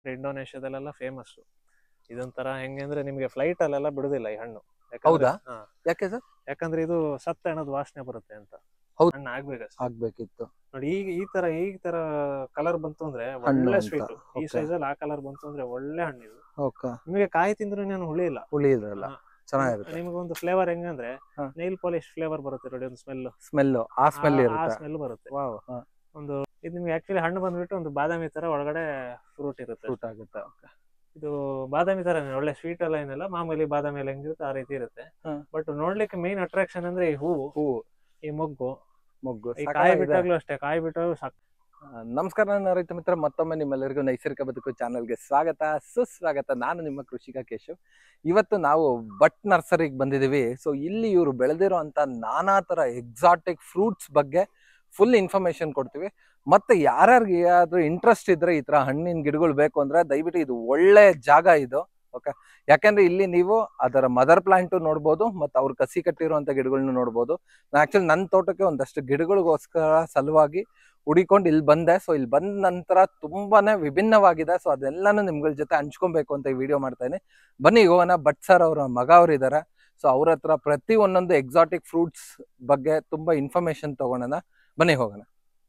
ಇಂಡೋನೇಷ್ಯಾದಲ್ಲೆಲ್ಲ famous ಇದೊಂಥರ ಹೆಂಗೆ ಅಂದ್ರೆ ನಿಮಗೆ ಫ್ಲೈಟ್ ಅಲ್ಲೆಲ್ಲ ಬಿಡುದಿಲ್ಲ ಈ ಹಣ್ಣು ಯಾಕಂದ್ರೆ- ಹೌದಾ? ಹಾ. ಯಾಕೆ ಸರ್ ಯಾಕಂದ್ರೆ ಇದು ಸತ್ತ ಹಣದ ವಾಸನೆ ಬರುತ್ತೆ ಅಂತ ಹೌದ್- ಹಣ್ಣು ಆಗ್ಬೇಕಷ್ಟೇ ಆಗ್ಬೇಕಿತ್ತು ನೋಡಿ ಈಗ ಈ ತರ ಈ ತರ ಕಲರ್ ಬಂತು ಅಂದ್ರೆ ಹಣ್ಣು ಒಳ್ಳೆ ಅಂತ. ಸ್ವೀಟ್ ಈ Okay. ಸೈಜ್ ಅಲ್ಲಿ ಆ ಕಲರ್ ಬಂತು ಅಂದ್ರೆ ಒಳ್ಳೆ ಹಣ್ಣು ಇದು ಓಕೆ ನಿಮಗೆ ಕಾಯಿ ತಿಂದ್ರು ನಾನು ಹುಳಿ ಇಲ್ಲ ಹುಳಿ ಇದ್ರಲ್ಲ ಹಾ. ಚೆನ್ನಾಗಿರುತ್ತೆ ನಿಮಗೆ ಒಂದು ಫ್ಲೇವರ್ ಹೆಂಗಂದ್ರೆ ಹಾ. ನೈಲ್ ಪಾಲಿಶ್ ಫ್ಲೇವರ್ ಬರುತ್ತೆ ನೋಡಿ ಒಂದು ಸ್ಮೆಲ್ ಸ್ಮೆಲ್ ಆ ಸ್ಮೆಲ್ ಆ ಇರುತ್ತೆ ಸ್ಮೆಲ್ ಬರುತ್ತೆ ವಾವ್ ಒಂದು ಇದು ನಿಮ್ಗೆ ಆಕ್ಚುಲಿ ಹಣ್ಣು ಬಂದ್ಬಿಟ್ಟು ಒಂದು ಬಾದಾಮಿ ತರ ಒಳಗಡೆ ಫ್ರೂಟ್ ಇರುತ್ತೆ ಫ್ರೂಟ್ ಆಗುತ್ತೆ ಇದು ಬಾದಾಮಿ ತರ ಒಳ್ಳೆ ಸ್ವೀಟ್ ಎಲ್ಲ ಏನಿಲ್ಲ ಮಾಮೂಲಿ ಬಾದಾಮಿ ಎಲ್ಲ ಹೆಂಗಿರುತ್ತೆ ಆ ರೀತಿ ಇರುತ್ತೆ ಹಾ. ಬಟ್ ನೋಡ್ಲಿಕ್ಕೆ ಮೇನ್ ಅಟ್ರಾಕ್ಷನ್ ಅಂದ್ರೆ ಈ ಹೂವು ಹೂವು ಈ ಮೊಗ್ಗು ಮೊಗ್ಗು ಈ ಕಾಯಿ ಸಖತ್ತಾಗಿದೆ. ಬಿಟ್ಟಾಗ್ಲೂ ಅಷ್ಟೇ ಕಾಯಿ ಬಿಟ್ಟಾಗ್ಲೂ ಸಾಕು ಆ, ನಮಸ್ಕಾರ ನನ್ನ ರೈತ ಮಿತ್ರ ಮತ್ತೊಮ್ಮೆ ನಿಮ್ಮೆಲ್ಲರಿಗೂ ನೈಸರ್ಗಿಕ ಬದುಕು ಚಾನಲ್ಗೆ ಸ್ವಾಗತ ಸುಸ್ವಾಗತ ನಾನು ನಿಮ್ಮ ಕೃಷಿಕ ಕೇಶವ್ ಇವತ್ತು ನಾವು ಬಟ್ ನರ್ಸರಿಗೆ ಬಂದಿದ್ದೀವಿ ಸೊ ಇಲ್ಲಿ ಇವರು ಬೆಳೆದಿರೋ ಅಂತ ನಾನಾ ತರ ಎಕ್ಸಾಟಿಕ್ ಫ್ರೂಟ್ಸ್ ಬಗ್ಗೆ ಫುಲ್ ಇನ್ಫಾರ್ಮೇಶನ್ ಕೊಡ್ತೀವಿ ಮತ್ತೆ ಯಾರ್ಯಾರಿಗೆ ಯಾವ್ದಾದ್ರು ಇಂಟ್ರೆಸ್ಟ್ ಇದ್ರೆ ಈ ತರ ಹಣ್ಣಿನ ಗಿಡಗಳು ಬೇಕು ಅಂದ್ರೆ ದಯವಿಟ್ಟು ಇದು ಒಳ್ಳೆ ಜಾಗ ಇದು ಓಕೆ ಯಾಕಂದ್ರೆ ಇಲ್ಲಿ ನೀವು ಅದರ ಮದರ್ ಪ್ಲಾಂಟ್ ನೋಡ್ಬೋದು ಮತ್ತೆ ಅವ್ರು ಕಸಿ ಕಟ್ಟಿರುವಂತ ಗಿಡಗಳನ್ನ ನೋಡ್ಬೋದು ಆಕ್ಚುಲಿ ನನ್ನ ತೋಟಕ್ಕೆ ಒಂದಷ್ಟು ಗಿಡಗಳಿಗೋಸ್ಕರ ಸಲುವಾಗಿ ಹುಡಿಕೊಂಡು ಇಲ್ಲಿ ಬಂದೆ ಸೊ ಇಲ್ಲಿ ಬಂದ ನಂತರ ತುಂಬಾನೇ ವಿಭಿನ್ನವಾಗಿದೆ ಸೊ ಅದೆಲ್ಲಾನು ನಿಮ್ಗಳ ಜೊತೆ ಹಂಚ್ಕೊಬೇಕು ಅಂತ ಈ ವಿಡಿಯೋ ಮಾಡ್ತಾ ಇದೀನಿ ಬನ್ನಿ ಈಗ ಹೋಗೋಣ ಭಟ್ ಸರ್ ಅವರ ಮಗ ಅವ್ರು ಇದಾರೆ ಸೊ ಅವ್ರ ಹತ್ರ ಪ್ರತಿ ಒಂದೊಂದು ಎಕ್ಸಾಟಿಕ್ ಫ್ರೂಟ್ಸ್ ಬಗ್ಗೆ ತುಂಬಾ ಇನ್ಫಾರ್ಮೇಶನ್ ತಗೊಳೋಣ ಬನ್ನಿ ಹೋಗೋಣ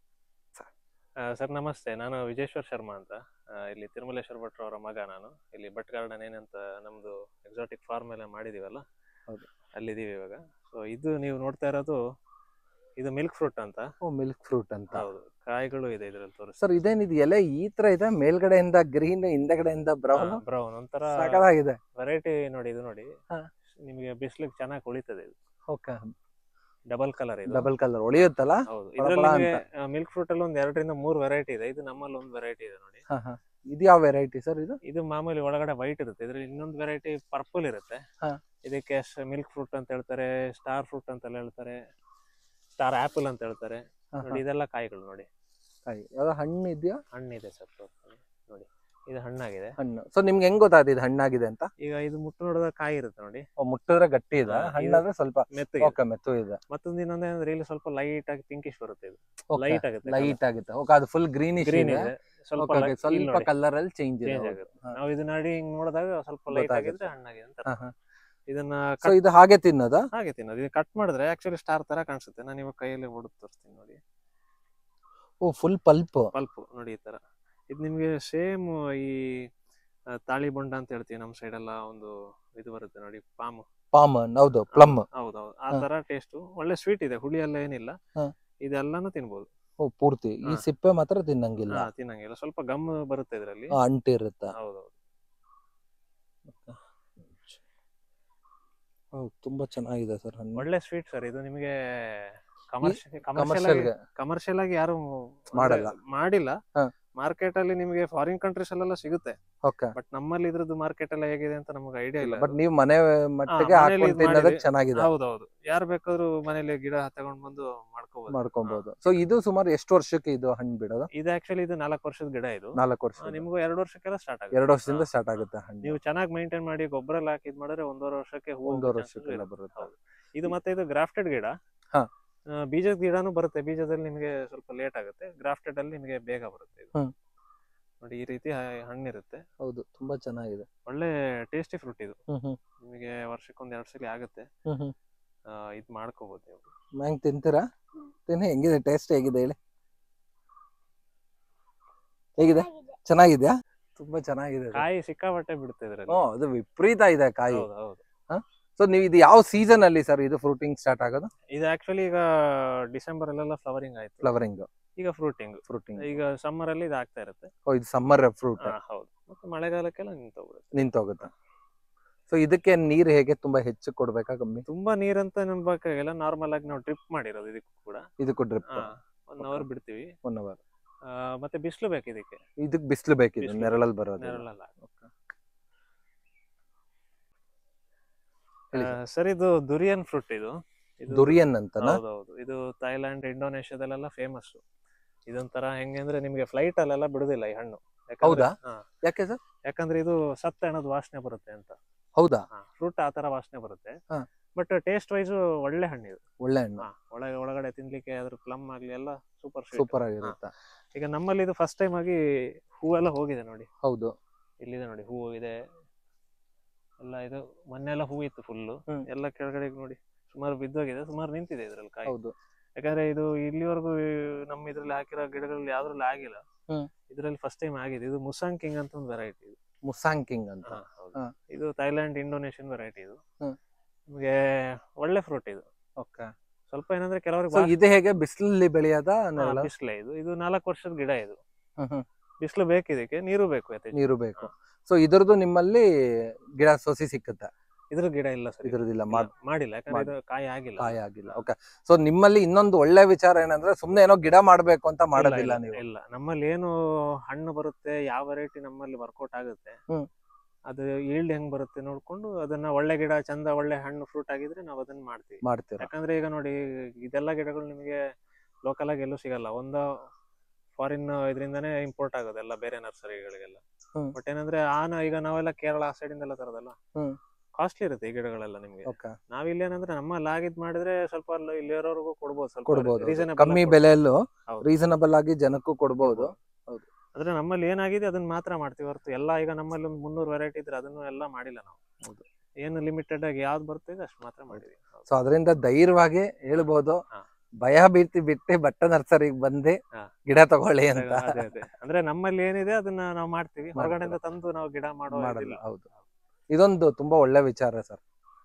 ಸರ್ ನಮಸ್ತೆ ನಾನು ವಿಜೇಶ್ವರ್ ಶರ್ಮಾ ಅಂತ ಆ, ಇಲ್ಲಿ ತಿರುಮಲೇಶ್ವರ ಭಟ್ರು ಅವರ ಮಗ ನಾನು ಇಲ್ಲಿ ಭಟ್ ಗಾರ್ಡನ್ ಏನಂತ ನಮ್ದು ಎಕ್ಸಾಟಿಕ್ ಫಾರ್ಮ್ ಎಲ್ಲ ಮಾಡಿದೀವಲ್ಲ ಹೌದು. ಅಲ್ಲಿದ್ದೀವಿ ಇವಾಗ ಸೊ ಇದು ನೀವು ನೋಡ್ತಾ ಇರೋದು ಇದು ಮಿಲ್ಕ್ ಫ್ರೂಟ್ ಅಂತ ಓ ಮಿಲ್ಕ್ ಫ್ರೂಟ್ ಅಂತ ಹೌದು ಕಾಯಿಗಳು ಇದೆ ಇದ್ರಲ್ಲಿ ತೋರಿಸ್ತಾ ಸರ್ ಇದೇನಿದು ಎಲೆ ಈ ತರ ಇದೆ ಮೇಲ್ಗಡೆಯಿಂದ ಗ್ರೀನ್ ಹಿಂದೆಗಡೆಯಿಂದ ಬ್ರೌನ್ ಬ್ರೌನ್ ಒಂಥರ ಸಾಕಾಗಿದೆ ವೆರೈಟಿ ನೋಡಿ ಇದು ನೋಡಿ ಹಾ. ನಿಮಗೆ ಬಿಸ್ಲಿಗೆ ಚೆನ್ನಾಗಿ ಉಳಿತದೆ ಇದು ಓಕೆ ಡಬಲ್ ಕಲರ್ ಇದು ಡಬಲ್ ಕಲರ್ ಹೊಳಿಯುತ್ತಲ್ಲ ಹೌದು ಪಳ ಪಳ ಇದರಲ್ಲಿ ಮಿಲ್ಕ್ ಫ್ರೂಟ್ ಅಲ್ಲಿ ಒಂದ್ ಎರಡರಿಂದ ಮೂರ್ ವೆರೈಟಿ ಇದೆ ಇದು ನಮ್ಮಲ್ಲಿ ಒಂದು ವೆರೈಟಿ ಇದೆ ನೋಡಿ ಹಾ ಹಾ ಇದು ಯಾವ ವೆರೈಟಿ ಸರ್ ಇದು ಇದು ಮಾಮೂಲಿ ಒಳಗಡೆ ವೈಟ್ ಇರುತ್ತೆ ಇದ್ರಲ್ಲಿ ಇನ್ನೊಂದು ವೆರೈಟಿ ಪರ್ಪಲ್ ಇರುತ್ತೆ ಹಾ. ಇದಕ್ಕೆ ಮಿಲ್ಕ್ ಫ್ರೂಟ್ ಅಂತ ಹೇಳ್ತಾರೆ ಸ್ಟಾರ್ ಫ್ರೂಟ್ ಅಂತ ಹೇಳ್ತಾರೆ ಸ್ಟಾರ್ ಆಪಲ್ ಅಂತ ಹೇಳ್ತಾರೆ ಹಾ, ಹಾ. ನೋಡಿ ಇದೆಲ್ಲ ಕಾಯಿಗಳು ನೋಡಿ ಕಾಯಿ ಯಾವ್ದೋ ಹಣ್ಣು ಇದೆಯಾ ಹಣ್ಣಿದೆ ಸರ್ ನೋಡಿ ಇದು ಹಣ್ಣಾಗಿದೆ ಹಣ್ಣು ಸೊ ನಿಮ್ಗೆ ಹೆಂಗ್ ಗೊತ್ತಾಯ್ತು ಇದು ಹಣ್ಣಾಗಿದೆ ಅಂತ ಈಗ ಇದು ಮುಟ್ಟು ನೋಡಿದ ಕಾಯಿ ಇರುತ್ತೆ ನೋಡಿ ಓ, ಮುಟ್ಟಿದ್ರೆ ಗಟ್ಟಿ ಇದೆ ಹಾ, ಇದು- ಹಣ್ಣಾದ್ರೆ ಸ್ವಲ್ಪ ಮೆತ್ತಗೆ ಓಕೆ ಮೆತ್ತು ಇದೆ ಮತ್ತೊಂದು ಇನ್ನೊಂದೇನಂದ್ರೆ ಇಲ್ಲಿ ಸ್ವಲ್ಪ ಲೈಟ್ ಆಗಿ ಪಿಂಕಿಶ್ ಬರುತ್ತೆ ಇದು Okay. ಲೈಟ್ ಆಗುತ್ತೆ ಲೈಟ್ ಆಗುತ್ತೆ ಓಕೆ ಅದು ಫುಲ್ ಗ್ರೀನಿಶ್ ಗ್ರೀನ್ ಇದೆ ಇದೆ ಸ್ವಲ್ಪ Okay, okay. light- ಇಲ್ಲಿ ಸ್ವಲ್ಪ ನೋಡಿ, ಕಲರ್ ಅಲ್ಲಿ ಚೇಂಜ್ ಇದೆ change ಹೌದು. ಆಗುತ್ತೆ ಹಾ. ನಾವು ಇದನ್ನ ಅಡಿ ಹಿಂಗ್ ನೋಡಿದಾಗ ಸ್ವಲ್ಪ ಲೈಟ್ ಗೊತ್ತಾಗುತ್ತೆ. ಆಗಿದ್ರೆ ಹಣ್ಣಾಗಿದೆ ಅಂತ ಹಾ, ಹಾ. ಇದನ್ನ ಸೊ ಇದು ಹಾಗೆ ತಿನ್ನೋದಾ ಹಾಗೆ ತಿನ್ನೋದು ಇದು ಕಟ್ ಮಾಡಿದ್ರೆ ಆಕ್ಚುಲಿ ಸ್ಟಾರ್ ತರ ಕಾಣಿಸುತ್ತೆ ನಾನು ಇವಾಗ ಕೈಯಲ್ಲಿ ಹೊಡೆದು ತೋರಿಸ್ತೀನಿ ನೋಡಿ ಓ ಫುಲ್ ಪಲ್ಪ್ ಪಲ್ಪ್ ನೋಡಿ ಈ ತರ ಇದು ನಿಮ್ಗೆ ಸೇಮ್ ಈ ಆ, ತಾಳಿ ಬೊಂಡ ಅಂತ ಹೇಳ್ತೀವಿ ನಮ್ಮ ಸೈಡ್ ಎಲ್ಲ ಒಂದು ಇದು ಬರುತ್ತೆ ನೋಡಿ ಪಾಮ್ ಪಾಮ್ ಹೌದು ಪ್ಲಮ್ ಹೌದೌದು ಆ ಹಾ. ತರ ಟೇಸ್ಟ್ ಒಳ್ಳೆ ಸ್ವೀಟ್ ಇದೆ ಹುಳಿ ಎಲ್ಲ ಏನಿಲ್ಲ ಹಾ. ಇದೆಲ್ಲಾನು ತಿನ್ಬೋದು ಓ ಪೂರ್ತಿ ಈ ಹಾ. ಸಿಪ್ಪೆ ಮಾತ್ರ ತಿನ್ನಂಗಿಲ್ಲ ಹಾ, ತಿನ್ನಂಗಿಲ್ಲ ಸ್ವಲ್ಪ ಗಮ್ ಬರುತ್ತೆ ಇದರಲ್ಲಿ ಆ, ಅಂಟಿರುತ್ತೆ ಹೌದೌದು ಹೌದು ತುಂಬಾ ಚೆನ್ನಾಗಿದೆ ಸರ್ ಹಣ್ಣು ಒಳ್ಳೆ ಸ್ವೀಟ್ ಸರ್ ಇದು ನಿಮಗೆ ಕಮರ್ಷಿಯಲ್ ಕಮರ್ಷಿಯಲ್ ಕಮರ್ಷಿಯಲ್ ಆಗಿ ಕಮರ್ಷಿಯಲ್ ಆಗಿ ಯಾರು ಅಂದ್ರೆ ಮಾಡಲ್ಲ. ಮಾಡಿಲ್ಲ ಹಾ. ಮಾರ್ಕೆಟ್ ಅಲ್ಲಿ ನಿಮಗೆ ಫಾರಿನ್ ಕಂಟ್ರೀಸ್ ಅಲ್ಲೆಲ್ಲ ಸಿಗುತ್ತೆ ಓಕೆ ಬಟ್ ನಮ್ಮಲ್ಲಿ ಇದ್ರದ್ದು ಮಾರ್ಕೆಟ್ ಎಲ್ಲ ಹೇಗಿದೆ ಅಂತ ನಮಗೆ ಐಡಿಯಾ ಇಲ್ಲ ಬಟ್ ನೀವು ಮನೆ ಮಟ್ಟಿಗೆ ಮನೇಲಿ ಹಾಕೊಂಡು ಇದ್ ತಿನ್ನೋದಕ್ಕೆ ಮಾಡಿದ್ವಿ. ಚೆನ್ನಾಗಿದೆ ಹೌದೌದು ಯಾರು ಬೇಕಾದ್ರೂ ಮನೇಲಿ ಗಿಡ ತಗೊಂಡ್ ಬಂದು ಮಾಡ್ಕೋಬಹುದು ಮಾಡ್ಕೊಬಹುದು ಸೊ ಇದು ಸುಮಾರು ಎಷ್ಟು ವರ್ಷಕ್ಕೆ ಇದು ಹಣ್ಣು ಬಿಡೋದು ಇದು ಆಕ್ಚುಲಿ ಇದು ನಾಲ್ಕು ವರ್ಷದ ಗಿಡ ಇದು ನಾಲ್ಕು ವರ್ಷ ಆ, ನಿಮ್ಗೂ ಎರಡು ವರ್ಷಕ್ಕೆಲ್ಲ ಸ್ಟಾರ್ಟ್ ಆಗುತ್ತೆ ಎರಡು ವರ್ಷದಿಂದ ಹಾ. ಸ್ಟಾರ್ಟ್ ಆಗುತ್ತೆ ಹಣ್ಣು ನೀವು ಚೆನ್ನಾಗಿ ಮೇಂಟೈನ್ ಮಾಡಿ ಗೊಬ್ಬರ ಎಲ್ಲ ಹಾಕಿ ಇದ್ ಮಾಡಿದ್ರೆ ಒಂದೂವರೆ ವರ್ಷಕ್ಕೆ ಹೂ ಒಂದೂವರೆ ವರ್ಷಕ್ಕೆಲ್ಲ ಬರುತ್ತೆ ಹೌದು. ಇದು ಮತ್ತೆ ಇದು ಗ್ರಾಫ್ಟೆಡ್ ಗಿಡ ಹಾ. ಆ, ಬೀಜದ ಗಿಡನೂ ಬರುತ್ತೆ ಬೀಜದಲ್ಲಿ ನಿಮಗೆ ಸ್ವಲ್ಪ ಲೇಟ್ ಆಗುತ್ತೆ ಗ್ರಾಫ್ಟೆಡ್ ಅಲ್ಲಿ ನಿಮಗೆ ಬೇಗ ಬರುತ್ತೆ ಇದು ಹ್ಮ್. ನೋಡಿ ಈ ರೀತಿ ಹ- ಹಣ್ಣಿರುತ್ತೆ ಹೌದು ತುಂಬಾ ಚೆನ್ನಾಗಿದೆ ಒಳ್ಳೆ ಟೇಸ್ಟಿ ಫ್ರೂಟ್ ಇದು ಹ್ಮ್ ಹ್ಮ್ ನಿಮಗೆ ವರ್ಷಕ್ಕೆ ಒಂದ್ ಎರಡು ಸಲ ಆಗುತ್ತೆ ಹ್ಮ್ ಹ್ಮ್ ಆ, ಇದ್ ಮಾಡ್ಕೋಬಹುದು ನೀವು ಮ್ಯಾಂಗ್ ತಿಂತೀರಾ ತಿನ್ನಿ ಹೆಂಗಿದೆ ಟೇಸ್ಟ್ ಹೇಗಿದೆ ಹೇಳಿ ಹೇಗಿದೆ ಚೆನ್ನಾಗಿದ್ಯಾ ತುಂಬಾ ಚೆನ್ನಾಗಿದೆ ಅದು. ಕಾಯಿ ಸಿಕ್ಕಾಪಟ್ಟೆ ಬಿಡುತ್ತೆ ಇದ್ರಲ್ಲಿ ಹ್ಮ್ ಅದು ವಿಪರೀತ ಇದೆ ಕಾಯಿ ಹೌದು ಹೌದು ಸೊ ನೀವು ಇದು ಯಾವ ಸೀಸನ್ ಅಲ್ಲಿ ಸರ್ ಇದು ಫ್ರೂಟಿಂಗ್ ಸ್ಟಾರ್ಟ್ ಆಗೋದು ಇದು ಆಕ್ಚುಲಿ ಈಗ ಡಿಸೆಂಬರ್ ಅಲ್ಲೆಲ್ಲ ಫ್ಲವರಿಂಗ್ ಆಯ್ತು ಫ್ಲವರಿಂಗ್ ಈಗ ಫ್ರೂಟಿಂಗ್ ಫ್ರೂಟಿಂಗ್ ಈಗ ಸಮ್ಮರ್ ಅಲ್ಲಿ ಇದು ಆಗ್ತಾ ಇರುತ್ತೆ ಓ ಇದು ಸಮ್ಮರ್ ಫ್ರೂಟ್ ಹಾ, ಹೌದು ಮತ್ತೆ ಮಳೆಗಾಲಕ್ಕೆಲ್ಲ ನಿಂತೋಗ್ಬಿಡುತ್ತೆ ನಿಂತೋಗುತ್ತೆ ಸೊ ಇದಕ್ಕೆ ನೀರ್ ಹೇಗೆ ತುಂಬಾ ಹೆಚ್ಚು ಕೊಡ್ಬೇಕಾ ಕಮ್ಮಿ ತುಂಬಾ ನೀರಂತ ನಂಬಕ್ಕಾಗಿಲ್ಲ ನಾರ್ಮಲ್ ಆಗಿ ನಾವು ಡ್ರಿಪ್ ಮಾಡಿರೋದು ಇದಕ್ಕೂ ಕೂಡ ಇದಕ್ಕೂ ಡ್ರಿಪ್ ಒನ್ ಅವರ್ ಬಿಡ್ತೀವಿ ಒನ್ ಅವರ್ ಆ, ಮತ್ತೆ ಬಿಸಿಲು ಬೇಕು ಇದಕ್ಕೆ ಇದಕ್ ಬಿಸಿಲು ಬೇಕಿದೆ ಬಿಸ್ಲು ನೆರಳಲ್ಲಿ ಬರೋದು ನೆರಳಲ್ಲ ಹೇಳಿ ಸರ್ ಇದು ದುರಿಯನ್ ಫ್ರೂಟ್ ಇದು ಇದು ದುರಿಯನ್ ಅಂತನಾ ಹೌದೌದು ಇದು ಥೈಲ್ಯಾಂಡ್ ಇಂಡೋನೇಷ್ಯಾದಲ್ಲೆಲ್ಲ ಫೇಮಸ್ ಇದೊಂಥರ ಹೆಂಗೆ ಅಂದ್ರೆ ನಿಮ್ಗೆ ಫ್ಲೈಟ್ ಅಲ್ಲೆಲ್ಲ ಬಿಡುದಿಲ್ಲ ಈ ಹಣ್ಣು ಯಾಕಂದ್ರೆ- ಹೌದಾ? ಹಾ. ಯಾಕೆ ಸರ್ ಯಾಕಂದ್ರೆ ಇದು ಸತ್ತ ಹಣದ ವಾಸನೆ ಬರುತ್ತೆ ಅಂತ ಹೌದಾ ಫ್ರೂಟ್ ಆ ತರ ವಾಸನೆ ಬರುತ್ತೆ ಹಾ. ಬಟ್ ಟೇಸ್ಟ್ ವೈಸ್ ಒಳ್ಳೆ ಹಣ್ಣು ಇದು ಒಳ್ಳೆ ಹಣ್ಣು ಹಾ, ಒಳಗೆ ಒಳಗಡೆ ತಿನ್ಲಿಕ್ಕೆ ಅದ್ರ ಪ್ಲಮ್ ಆಗ್ಲಿ ಎಲ್ಲ ಸೂಪರ್ ಸೂಪರ್ ಆಗಿರುತ್ತೆ ಈಗ ನಮ್ಮಲ್ಲಿ ಇದು ಫಸ್ಟ್ ಟೈಮ್ ಆಗಿ ಹೂವೆಲ್ಲ ಹೋಗಿದೆ ನೋಡಿ ಹೌದು ಇಲ್ಲಿದೆ ನೋಡಿ ಹೂವು ಇದೆ ಎಲ್ಲ ಇದು ಮೊನ್ನೆ ಎಲ್ಲ ಹೂ ಇತ್ತು ಫುಲ್ಲು ಹ್ಮ್. ಎಲ್ಲ ಕೆಳಗಡೆ ನೋಡಿ ಸುಮಾರು ಬಿದ್ದೋಗಿದೆ ಸುಮಾರು ನಿಂತಿದೆ ಇದ್ರಲ್ಲಿ ಕಾಯಿ ಹೌದು ಯಾಕಂದ್ರೆ ಇದು ಇಲ್ಲಿವರೆಗೂ ನಮ್ಮ ಇದ್ರಲ್ಲಿ ಹಾಕಿರೋ ಗಿಡಗಳಲ್ಲಿ ಯಾವ್ದ್ರಲ್ಲಿ ಆಗಿಲ್ಲ ಹ್ಮ್. ಇದ್ರಲ್ಲಿ ಫಸ್ಟ್ ಟೈಮ್ ಆಗಿದೆ ಇದು ಮುಸಾಂಕಿಂಗ್ ಅಂತ ಒಂದು ವೆರೈಟಿ ಇದು ಮುಸಾಂಕಿಂಗ್ ಅಂತ ಹಾ, ಹೌದು. ಹಾ. ಇದು ಥೈಲ್ಯಾಂಡ್ ಇಂಡೋನೇಷಿಯನ್ ವೆರೈಟಿ ಇದು ಹ್ಮ್. ನಿಮಗೆ ಒಳ್ಳೆ ಫ್ರೂಟ್ ಇದು ಓಕೆ ಸ್ವಲ್ಪ ಏನಂದ್ರೆ ಕೆಲವರಿಗೆ ಸೊ ಇದು ಹೇಗೆ ಬಿಸಿಲಲ್ಲಿ ಬೆಳೆಯೋದ ನೆರಳ ಬಿಸಿಲೇ ಇದು ಇದು ನಾಲ್ಕು ವರ್ಷದ ಗಿಡ ಇದು ಹ್ಮ್ ಹ್ಮ್. ಬಿಸಿಲು ಬೇಕು ಇದಕ್ಕೆ ನೀರು ಬೇಕು ಯಥೇಚ್ಛ. ನೀರು ಬೇಕು ಸೊ ಇದ್ರದ್ದು ನಿಮ್ಮಲ್ಲಿ ಗಿಡ ಸೊಸಿ ಸಿಕ್ಕುತ್ತೆ ಇದ್ರ ಗಿಡ ಇಲ್ಲ ಸರ್ ಇದು. ಇದ್ರದ್ದಿಲ್ಲ ಇಲ್ಲ, ಮಾಡ್- ಮಾಡಿಲ್ಲ ಯಾಕಂದ್ರೆ ಮಾಡಿ- ಇದು ಕಾಯಿ ಆಗಿಲ್ಲ ಕಾಯ ಆಗಿಲ್ಲ ಓಕೆ ಸೊ ನಿಮ್ಮಲ್ಲಿ ಇನ್ನೊಂದು ಒಳ್ಳೆ ವಿಚಾರ ಏನಂದ್ರೆ ಸುಮ್ನೆ ಏನೋ ಗಿಡ ಮಾಡ್ಬೇಕು ಅಂತ ಇಲ್ಲ, ಮಾಡೋದಿಲ್ಲ ಇಲ್ಲ, ನೀವು ಇಲ್ಲ ನಮ್ಮಲ್ಲಿ ಏನು ಹಣ್ಣು ಬರುತ್ತೆ ಯಾವ ವೆರೈಟಿ ನಮ್ಮಲ್ಲಿ ವರ್ಕೌಟ್ ಆಗುತ್ತೆ ಹ್ಮ್. ಅದು ಈಲ್ಡ್ ಹೆಂಗ್ ಬರುತ್ತೆ ನೋಡ್ಕೊಂಡು ಅದನ್ನ ಒಳ್ಳೆ ಗಿಡ ಚಂದ ಒಳ್ಳೆ ಹಣ್ಣು ಫ್ರೂಟ್ ಆಗಿದ್ರೆ ನಾವು ಅದನ್ನ ಮಾಡ್ತೀವಿ ಮಾಡ್ತೀರಾ ಯಾಕಂದ್ರೆ ಈಗ ನೋಡಿ ಇದೆಲ್ಲ ಗಿಡಗಳು ನಿಮಗೆ ಲೋಕಲ್ ಆಗಿ ಎಲ್ಲೂ ಸಿಗಲ್ಲ ಒಂದು ಫಾರಿನ್ ಇದರಿಂದಾನೇ ಇಂಪೋರ್ಟ್ ಆಗೋದು ಎಲ್ಲ ಬೇರೆ ನರ್ಸರಿಗಳಿಗೆಲ್ಲ ಹ್ಮ್. ಬಟ್ ಏನಂದ್ರೆ ಆನ ಈಗ ನಾವೆಲ್ಲ ಕೇರಳ ಆ ಸೈಡ್ ಇಂದೆಲ್ಲ ತರೋದಲ್ಲ ಹ್ಮ್. ಕಾಸ್ಟ್ಲಿ ಇರುತ್ತೆ ಈ ಗಿಡಗಳೆಲ್ಲ ನಿಮ್ಗೆ ಓಕೆ ನಾವ್ ಇಲ್ಲಿ ಏನಂದ್ರೆ ನಮ್ಮ ಆಗಿದ್ ಮಾಡಿದ್ರೆ ಸ್ವಲ್ಪ ಅಲ್ಲಿ ಇಲ್ಲಿರೋರ್ಗು ಕೊಡ್ಬೋದು ಸ್ವಲ್ಪ ಕೊಡ್ಬೋದು reasonable ಕಮ್ಮಿ ಆಗಿ ಬೆಲೆಯಲ್ಲೂ ಹೌದು. ರೀಸನಬಲ್ ಆಗಿ ಜನಕ್ಕೂ ಕೊಡ್ಬೋದು ಕೊಡ್ಬೋದು. ಆದ್ರೆ ನಮ್ಮಲ್ಲಿ ಏನಾಗಿದೆ ಅದನ್ನ ಮಾತ್ರ ಮಾಡ್ತೀವಿ ಹೊರತು ಎಲ್ಲ ಈಗ ನಮ್ಮಲ್ಲಿ ಒಂದು ಮುನ್ನೂರು ವೆರೈಟಿ ಇದ್ರೆ ಅದನ್ನು ಎಲ್ಲ ಮಾಡಿಲ್ಲ ನಾವು ಹೌದು. ಏನು ಲಿಮಿಟೆಡ್ ಆಗಿ ಯಾವ್ದು ಬರ್ತದೆ ಅಷ್ಟು ಮಾತ್ರ ಮಾಡಿದ್ವಿ ಹೌದು. ಸೊ ಅದರಿಂದ ಧೈರ್ಯವಾಗಿ ಹೇಳ್ಬೋದು ಹಾ. ಭಯ ಭೀತಿ ಬಿಟ್ಟು ಬಟ್ಟ ನರ್ಸರಿಗೆ ಬಂದು ಹಾ. ಗಿಡ ತಗೊಳ್ಳಿ ಅಂತ ಅದೇ ಅದೇ ಅಂದ್ರೆ ನಮ್ಮಲ್ಲಿ ಏನಿದೆ ಅದನ್ನ ನಾವು ಮಾಡ್ತೀವಿ ಮಾಡ್ತೀರಾ. ಹೊರಗಡೆಯಿಂದ ತಂದು ನಾವು ಗಿಡ ಮಾಡೋ ಮಾಡಲ್ಲ ಇದಿಲ್ಲ. ಹೌದು ಇದೊಂದು ತುಂಬಾ ಒಳ್ಳೆ ವಿಚಾರ ಸರ್